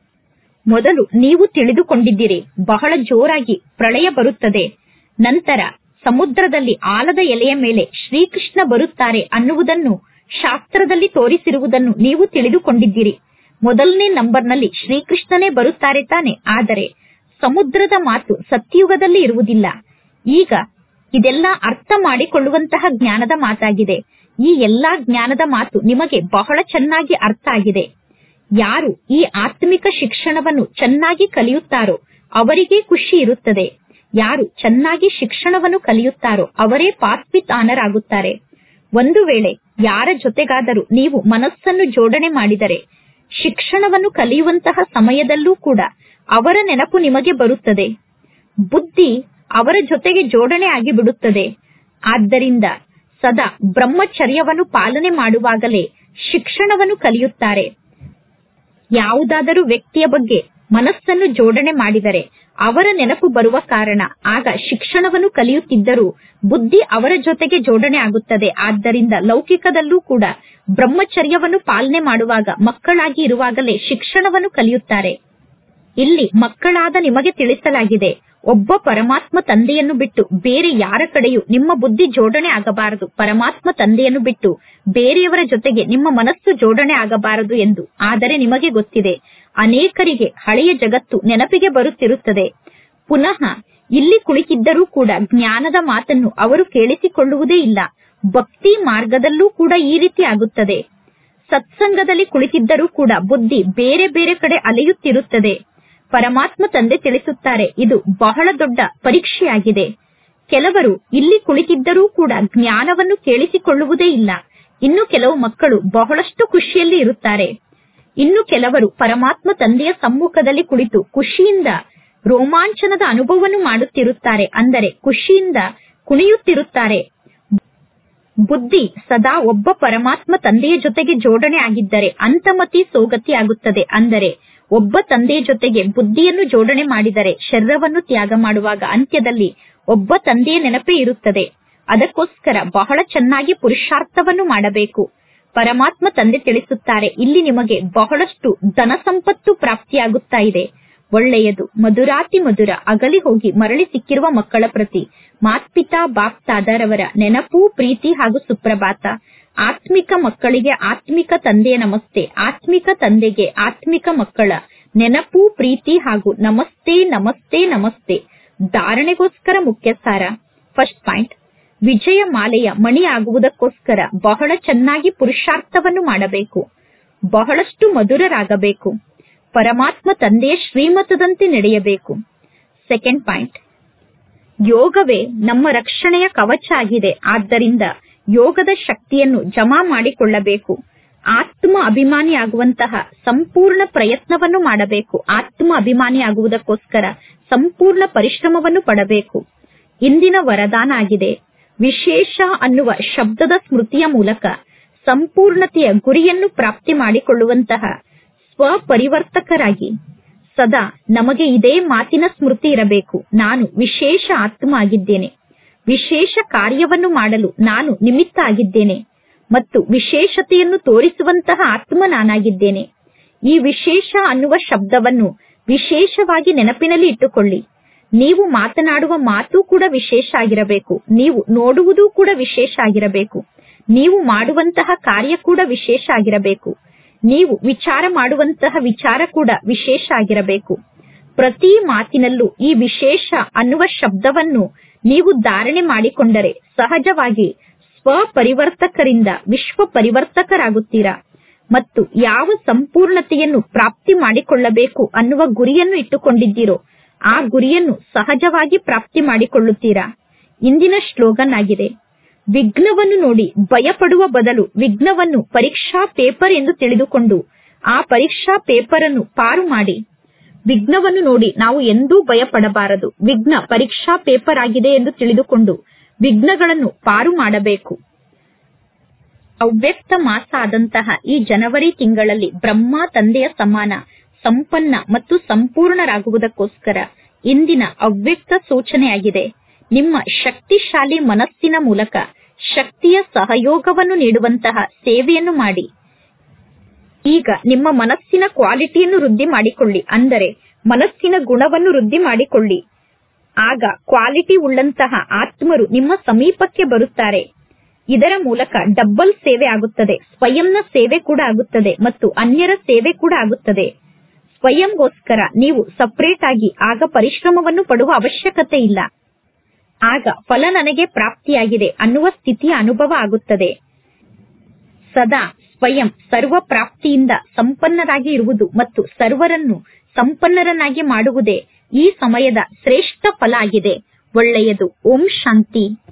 ಮೊದಲು ನೀವು ತಿಳಿದುಕೊಂಡಿದ್ದೀರಿ ಬಹಳ ಜೋರಾಗಿ ಪ್ರಳಯ ಬರುತ್ತದೆ ನಂತರ ಸಮುದ್ರದಲ್ಲಿ ಆಲದ ಎಲೆಯ ಮೇಲೆ ಶ್ರೀಕೃಷ್ಣ ಬರುತ್ತಾರೆ ಅನ್ನುವುದನ್ನು ಶಾಸ್ತ್ರದಲ್ಲಿ ತೋರಿಸಿರುವುದನ್ನು ನೀವು ತಿಳಿದುಕೊಂಡಿದ್ದೀರಿ ಮೊದಲನೇ ನಂಬರ್ನಲ್ಲಿ ಶ್ರೀಕೃಷ್ಣನೇ ಬರುತ್ತಾರೆ ತಾನೆ ಆದರೆ ಸಮುದ್ರದ ಮಾತು ಸತ್ಯುಗದಲ್ಲಿ ಇರುವುದಿಲ್ಲ ಈಗ ಇದೆಲ್ಲ ಅರ್ಥ ಮಾಡಿಕೊಳ್ಳುವಂತಹ ಜ್ಞಾನದ ಮಾತಾಗಿದೆ ಈ ಎಲ್ಲಾ ಜ್ಞಾನದ ಮಾತು ನಿಮಗೆ ಬಹಳ ಚೆನ್ನಾಗಿ ಅರ್ಥ ಆಗಿದೆ ಯಾರು ಈ ಆತ್ಮಿಕ ಶಿಕ್ಷಣವನ್ನು ಚೆನ್ನಾಗಿ ಕಲಿಯುತ್ತಾರೋ ಅವರಿಗೆ ಖುಷಿ ಇರುತ್ತದೆ ಯಾರು ಚೆನ್ನಾಗಿ ಶಿಕ್ಷಣವನ್ನು ಕಲಿಯುತ್ತಾರೋ ಅವರೇ ಪಾಸ್ಪಿತ್ ಆನರ್ ಆಗುತ್ತಾರೆ ಒಂದು ವೇಳೆ ಯಾರ ಜೊತೆಗಾದರೂ ನೀವು ಮನಸ್ಸನ್ನು ಜೋಡಣೆ ಮಾಡಿದರೆ ಶಿಕ್ಷಣವನ್ನು ಕಲಿಯುವಂತಹ ಸಮಯದಲ್ಲೂ ಕೂಡ ಅವರ ನೆನಪು ನಿಮಗೆ ಬರುತ್ತದೆ ಬುದ್ಧಿ ಅವರ ಜೊತೆಗೆ ಜೋಡಣೆ ಆಗಿ ಬಿಡುತ್ತದೆ ಆದ್ದರಿಂದ ಸದಾ ಬ್ರಹ್ಮಚರ್ಯವನ್ನು ಪಾಲನೆ ಮಾಡುವಾಗಲೇ ಶಿಕ್ಷಣವನ್ನು ಕಲಿಯುತ್ತಾರೆ ಯಾವುದಾದರೂ ವ್ಯಕ್ತಿಯ ಬಗ್ಗೆ ಮನಸ್ಸನ್ನು ಜೋಡಣೆ ಮಾಡಿದರೆ ಅವರ ನೆನಪು ಬರುವ ಕಾರಣ ಆಗ ಶಿಕ್ಷಣವನ್ನು ಕಲಿಯುತ್ತಿದ್ದರೂ ಬುದ್ಧಿ ಅವರ ಜೊತೆಗೆ ಜೋಡಣೆ ಆಗುತ್ತದೆ ಆದ್ದರಿಂದ ಲೌಕಿಕದಲ್ಲೂ ಕೂಡ ಬ್ರಹ್ಮಚರ್ಯವನ್ನು ಪಾಲನೆ ಮಾಡುವಾಗ ಮಕ್ಕಳಾಗಿ ಇರುವಾಗಲೇ ಶಿಕ್ಷಣವನ್ನು ಕಲಿಯುತ್ತಾರೆ ಇಲ್ಲಿ ಮಕ್ಕಳಾದ ನಿಮಗೆ ತಿಳಿಸಲಾಗಿದೆ ಒಬ್ಬ ಪರಮಾತ್ಮ ತಂದೆಯನ್ನು ಬಿಟ್ಟು ಬೇರೆ ಯಾರ ಕಡೆಯೂ ನಿಮ್ಮ ಬುದ್ಧಿ ಜೋಡಣೆ ಆಗಬಾರದು ಪರಮಾತ್ಮ ತಂದೆಯನ್ನು ಬಿಟ್ಟು ಬೇರೆಯವರ ಜೊತೆಗೆ ನಿಮ್ಮ ಮನಸ್ಸು ಜೋಡಣೆ ಆಗಬಾರದು ಎಂದು ಆದರೆ ನಿಮಗೆ ಗೊತ್ತಿದೆ ಅನೇಕರಿಗೆ ಹಳೆಯ ಜಗತ್ತು ನೆನಪಿಗೆ ಬರುತ್ತಿರುತ್ತದೆ ಪುನಃ ಇಲ್ಲಿ ಕುಳಿತಿದ್ದರೂ ಕೂಡ ಜ್ಞಾನದ ಮಾತನ್ನು ಅವರು ಕೇಳಿಸಿಕೊಳ್ಳುವುದೇ ಇಲ್ಲ ಭಕ್ತಿ ಮಾರ್ಗದಲ್ಲೂ ಕೂಡ ಈ ರೀತಿ ಆಗುತ್ತದೆ ಸತ್ಸಂಗದಲ್ಲಿ ಕುಳಿತಿದ್ದರೂ ಕೂಡ ಬುದ್ಧಿ ಬೇರೆ ಬೇರೆ ಕಡೆ ಅಲೆಯುತ್ತಿರುತ್ತದೆ ಪರಮಾತ್ಮ ತಂದೆ ತಿಳಿಸುತ್ತಾರೆ ಇದು ಬಹಳ ದೊಡ್ಡ ಪರೀಕ್ಷೆಯಾಗಿದೆ ಕೆಲವರು ಇಲ್ಲಿ ಕುಳಿತಿದ್ದರೂ ಕೂಡ ಜ್ಞಾನವನ್ನು ಕೇಳಿಸಿಕೊಳ್ಳುವುದೇ ಇಲ್ಲ ಇನ್ನು ಕೆಲವು ಮಕ್ಕಳು ಬಹಳಷ್ಟು ಖುಷಿಯಲ್ಲಿ ಇರುತ್ತಾರೆ ಇನ್ನು ಕೆಲವರು ಪರಮಾತ್ಮ ತಂದೆಯ ಸಮ್ಮುಖದಲ್ಲಿ ಕುಳಿತು ಖುಷಿಯಿಂದ ರೋಮಾಂಚನದ ಅನುಭವವನ್ನು ಮಾಡುತ್ತಿರುತ್ತಾರೆ ಅಂದರೆ ಖುಷಿಯಿಂದ ಕುಣಿಯುತ್ತಿರುತ್ತಾರೆ ಬುದ್ಧಿ ಸದಾ ಒಬ್ಬ ಪರಮಾತ್ಮ ತಂದೆಯ ಜೊತೆಗೆ ಜೋಡಣೆ ಆಗಿದ್ದರೆ ಅಂತಮತಿ ಸೋಗತಿ ಆಗುತ್ತದೆ ಅಂದರೆ ಒಬ್ಬ ತಂದೆಯ ಜೊತೆಗೆ ಬುದ್ಧಿಯನ್ನು ಜೋಡಣೆ ಮಾಡಿದರೆ ಶರೀರವನ್ನು ತ್ಯಾಗ ಮಾಡುವಾಗ ಅಂತ್ಯದಲ್ಲಿ ಒಬ್ಬ ತಂದೆಯ ನೆನಪೇ ಇರುತ್ತದೆ ಅದಕ್ಕೋಸ್ಕರ ಬಹಳ ಚೆನ್ನಾಗಿ ಪುರುಷಾರ್ಥವನ್ನು ಮಾಡಬೇಕು ಪರಮಾತ್ಮ ತಂದೆ ತಿಳಿಸುತ್ತಾರೆ ಇಲ್ಲಿ ನಿಮಗೆ ಬಹಳಷ್ಟು ಧನ ಸಂಪತ್ತು ಪ್ರಾಪ್ತಿಯಾಗುತ್ತಾ ಇದೆ ಒಳ್ಳೆಯದು ಮಧುರಾತಿ ಮಧುರ ಅಗಲಿ ಹೋಗಿ ಮರಳಿ ಸಿಕ್ಕಿರುವ ಮಕ್ಕಳ ಪ್ರತಿ ಮಾತ್ಪಿತಾ ಬಾಪ್ ತಾದಾರವರ ನೆನಪು ಪ್ರೀತಿ ಹಾಗೂ ಸುಪ್ರಭಾತ ಆತ್ಮಿಕ ಮಕ್ಕಳಿಗೆ ಆತ್ಮಿಕ ತಂದೆಯ ನಮಸ್ತೆ ಆತ್ಮಿಕ ತಂದೆಗೆ ಆತ್ಮಿಕ ಮಕ್ಕಳ ನೆನಪು ಪ್ರೀತಿ ಹಾಗೂ ನಮಸ್ತೆ ನಮಸ್ತೆ ನಮಸ್ತೆ ಧಾರಣೆಗೋಸ್ಕರ ಮುಖ್ಯ ಸಾರ ಫಸ್ಟ್ ಪಾಯಿಂಟ್ ವಿಜಯ ಮಾಲೆಯ ಮಣಿ ಆಗುವುದಕ್ಕೋಸ್ಕರ ಬಹಳ ಚೆನ್ನಾಗಿ ಪುರುಷಾರ್ಥವನ್ನು ಮಾಡಬೇಕು ಬಹಳಷ್ಟು ಮಧುರರಾಗಬೇಕು ಪರಮಾತ್ಮ ತಂದೆಯ ಶ್ರೀಮತದಂತೆ ನಡೆಯಬೇಕು ಸೆಕೆಂಡ್ ಪಾಯಿಂಟ್ ಯೋಗವೇ ನಮ್ಮ ರಕ್ಷಣೆಯ ಕವಚ ಆಗಿದೆ ಆದ್ದರಿಂದ ಯೋಗದ ಶಕ್ತಿಯನ್ನು ಜಮಾ ಮಾಡಿಕೊಳ್ಳಬೇಕು ಆತ್ಮ ಅಭಿಮಾನಿ ಆಗುವಂತಹ ಸಂಪೂರ್ಣ ಪ್ರಯತ್ನವನ್ನು ಮಾಡಬೇಕು ಆತ್ಮ ಅಭಿಮಾನಿ ಆಗುವುದಕ್ಕೋಸ್ಕರ ಸಂಪೂರ್ಣ ಪರಿಶ್ರಮವನ್ನು ಪಡಬೇಕು ಇಂದಿನ ವರದಾನ ಆಗಿದೆ ವಿಶೇಷ ಅನ್ನುವ ಶಬ್ದದ ಸ್ಮೃತಿಯ ಮೂಲಕ ಸಂಪೂರ್ಣತೆಯ ಗುರಿಯನ್ನು ಪ್ರಾಪ್ತಿ ಮಾಡಿಕೊಳ್ಳುವಂತಹ ಸ್ವಪರಿವರ್ತಕರಾಗಿ ಸದಾ ನಮಗೆ ಇದೇ ಮಾತಿನ ಸ್ಮೃತಿ ಇರಬೇಕು ನಾನು ವಿಶೇಷ ಆತ್ಮ ಆಗಿದ್ದೇನೆ ವಿಶೇಷ ಕಾರ್ಯವನ್ನು ಮಾಡಲು ನಾನು ನಿಮಿತ್ತ ಆಗಿದ್ದೇನೆ ಮತ್ತು ವಿಶೇಷತೆಯನ್ನು ತೋರಿಸುವಂತಹ ಆತ್ಮ ನಾನಾಗಿದ್ದೇನೆ ಈ ವಿಶೇಷ ಅನ್ನುವ ಶಬ್ದವನ್ನು ವಿಶೇಷವಾಗಿ ನೆನಪಿನಲ್ಲಿ ಇಟ್ಟುಕೊಳ್ಳಿ ನೀವು ಮಾತನಾಡುವ ಮಾತು ಕೂಡ ವಿಶೇಷ ಆಗಿರಬೇಕು ನೀವು ನೋಡುವುದೂ ಕೂಡ ವಿಶೇಷ ಆಗಿರಬೇಕು ನೀವು ಮಾಡುವಂತಹ ಕಾರ್ಯ ಕೂಡ ವಿಶೇಷ ಆಗಿರಬೇಕು ನೀವು ವಿಚಾರ ಮಾಡುವಂತಹ ವಿಚಾರ ಕೂಡ ವಿಶೇಷ ಆಗಿರಬೇಕು ಪ್ರತಿ ಮಾತಿನಲ್ಲೂ ಈ ವಿಶೇಷ ಅನ್ನುವ ಶಬ್ದವನ್ನು ನೀವು ಧಾರಣೆ ಮಾಡಿಕೊಂಡರೆ ಸಹಜವಾಗಿ ಸ್ವಪರಿವರ್ತಕರಿಂದ ವಿಶ್ವ ಪರಿವರ್ತಕರಾಗುತ್ತೀರಾ ಮತ್ತು ಯಾವ ಸಂಪೂರ್ಣತೆಯನ್ನು ಪ್ರಾಪ್ತಿ ಮಾಡಿಕೊಳ್ಳಬೇಕು ಅನ್ನುವ ಗುರಿಯನ್ನು ಇಟ್ಟುಕೊಂಡಿದ್ದೀರೋ ಆ ಗುರಿಯನ್ನು ಸಹಜವಾಗಿ ಪ್ರಾಪ್ತಿ ಮಾಡಿಕೊಳ್ಳುತ್ತೀರಾ ಇಂದಿನ ಶ್ಲೋಗನ್ ಆಗಿದೆ ವಿಘ್ನವನ್ನು ನೋಡಿ ಭಯಪಡುವ ಬದಲು ವಿಘ್ನವನ್ನು ಪರೀಕ್ಷಾ ಪೇಪರ್ ಎಂದು ತಿಳಿದುಕೊಂಡು ಆ ಪರೀಕ್ಷಾ ಪೇಪರ್ ಅನ್ನು ಪಾರು ಮಾಡಿ ವಿಘ್ನವನ್ನು ನೋಡಿ ನಾವು ಎಂದೂ ಭಯಪಡಬಾರದು ವಿಘ್ನ ಪರೀಕ್ಷಾ ಪೇಪರ್ ಆಗಿದೆ ಎಂದು ತಿಳಿದುಕೊಂಡು ವಿಘ್ನಗಳನ್ನು ಪಾರು ಮಾಡಬೇಕು ಅವ್ಯಕ್ತ ಮಾಸ ಆದಂತಹ ಈ ಜನವರಿ ತಿಂಗಳಲ್ಲಿ ಬ್ರಹ್ಮ ತಂದೆಯ ಸಮಾನ ಸಂಪನ್ನ ಮತ್ತು ಸಂಪೂರ್ಣರಾಗುವುದಕ್ಕೋಸ್ಕರ ಇಂದಿನ ಅವ್ಯಕ್ತ ಸೂಚನೆಯಾಗಿದೆ ನಿಮ್ಮ ಶಕ್ತಿಶಾಲಿ ಮನಸ್ಸಿನ ಮೂಲಕ ಶಕ್ತಿಯ ಸಹಯೋಗವನ್ನು ನೀಡುವಂತಹ ಸೇವೆಯನ್ನು ಮಾಡಿ ಈಗ ನಿಮ್ಮ ಮನಸ್ಸಿನ ಕ್ವಾಲಿಟಿಯನ್ನು ವೃದ್ಧಿ ಮಾಡಿಕೊಳ್ಳಿ ಅಂದರೆ ಮನಸ್ಸಿನ ಗುಣವನ್ನು ವೃದ್ಧಿ ಮಾಡಿಕೊಳ್ಳಿ ಆಗ ಕ್ವಾಲಿಟಿ ಉಳ್ಳಂತಹ ಆತ್ಮರು ನಿಮ್ಮ ಸಮೀಪಕ್ಕೆ ಬರುತ್ತಾರೆ ಇದರ ಮೂಲಕ ಡಬ್ಬಲ್ ಸೇವೆ ಆಗುತ್ತದೆ ಸ್ವಯಂನ ಸೇವೆ ಕೂಡ ಆಗುತ್ತದೆ ಮತ್ತು ಅನ್ಯರ ಸೇವೆ ಕೂಡ ಆಗುತ್ತದೆ ಸ್ವಯಂಗೋಸ್ಕರ ನೀವು ಸಪರೇಟ್ ಆಗಿ ಆಗ ಪರಿಶ್ರಮವನ್ನು ಪಡುವ ಅವಶ್ಯಕತೆ ಇಲ್ಲ ಆಗ ಫಲ ನನಗೆ ಪ್ರಾಪ್ತಿಯಾಗಿದೆ ಅನ್ನುವ ಸ್ಥಿತಿಯ ಅನುಭವ ಆಗುತ್ತದೆ ಸದಾ ಸ್ವಯಂ ಸರ್ವ ಪ್ರಾಪ್ತಿಯಿಂದ ಸಂಪನ್ನರಾಗಿ ಇರುವುದು ಮತ್ತು ಸರ್ವರನ್ನು ಸಂಪನ್ನರನ್ನಾಗಿ ಮಾಡುವುದೇ ಈ ಸಮಯದ ಶ್ರೇಷ್ಠ ಫಲ ಆಗಿದೆ ಒಳ್ಳೆಯದು ಓಂ ಶಾಂತಿ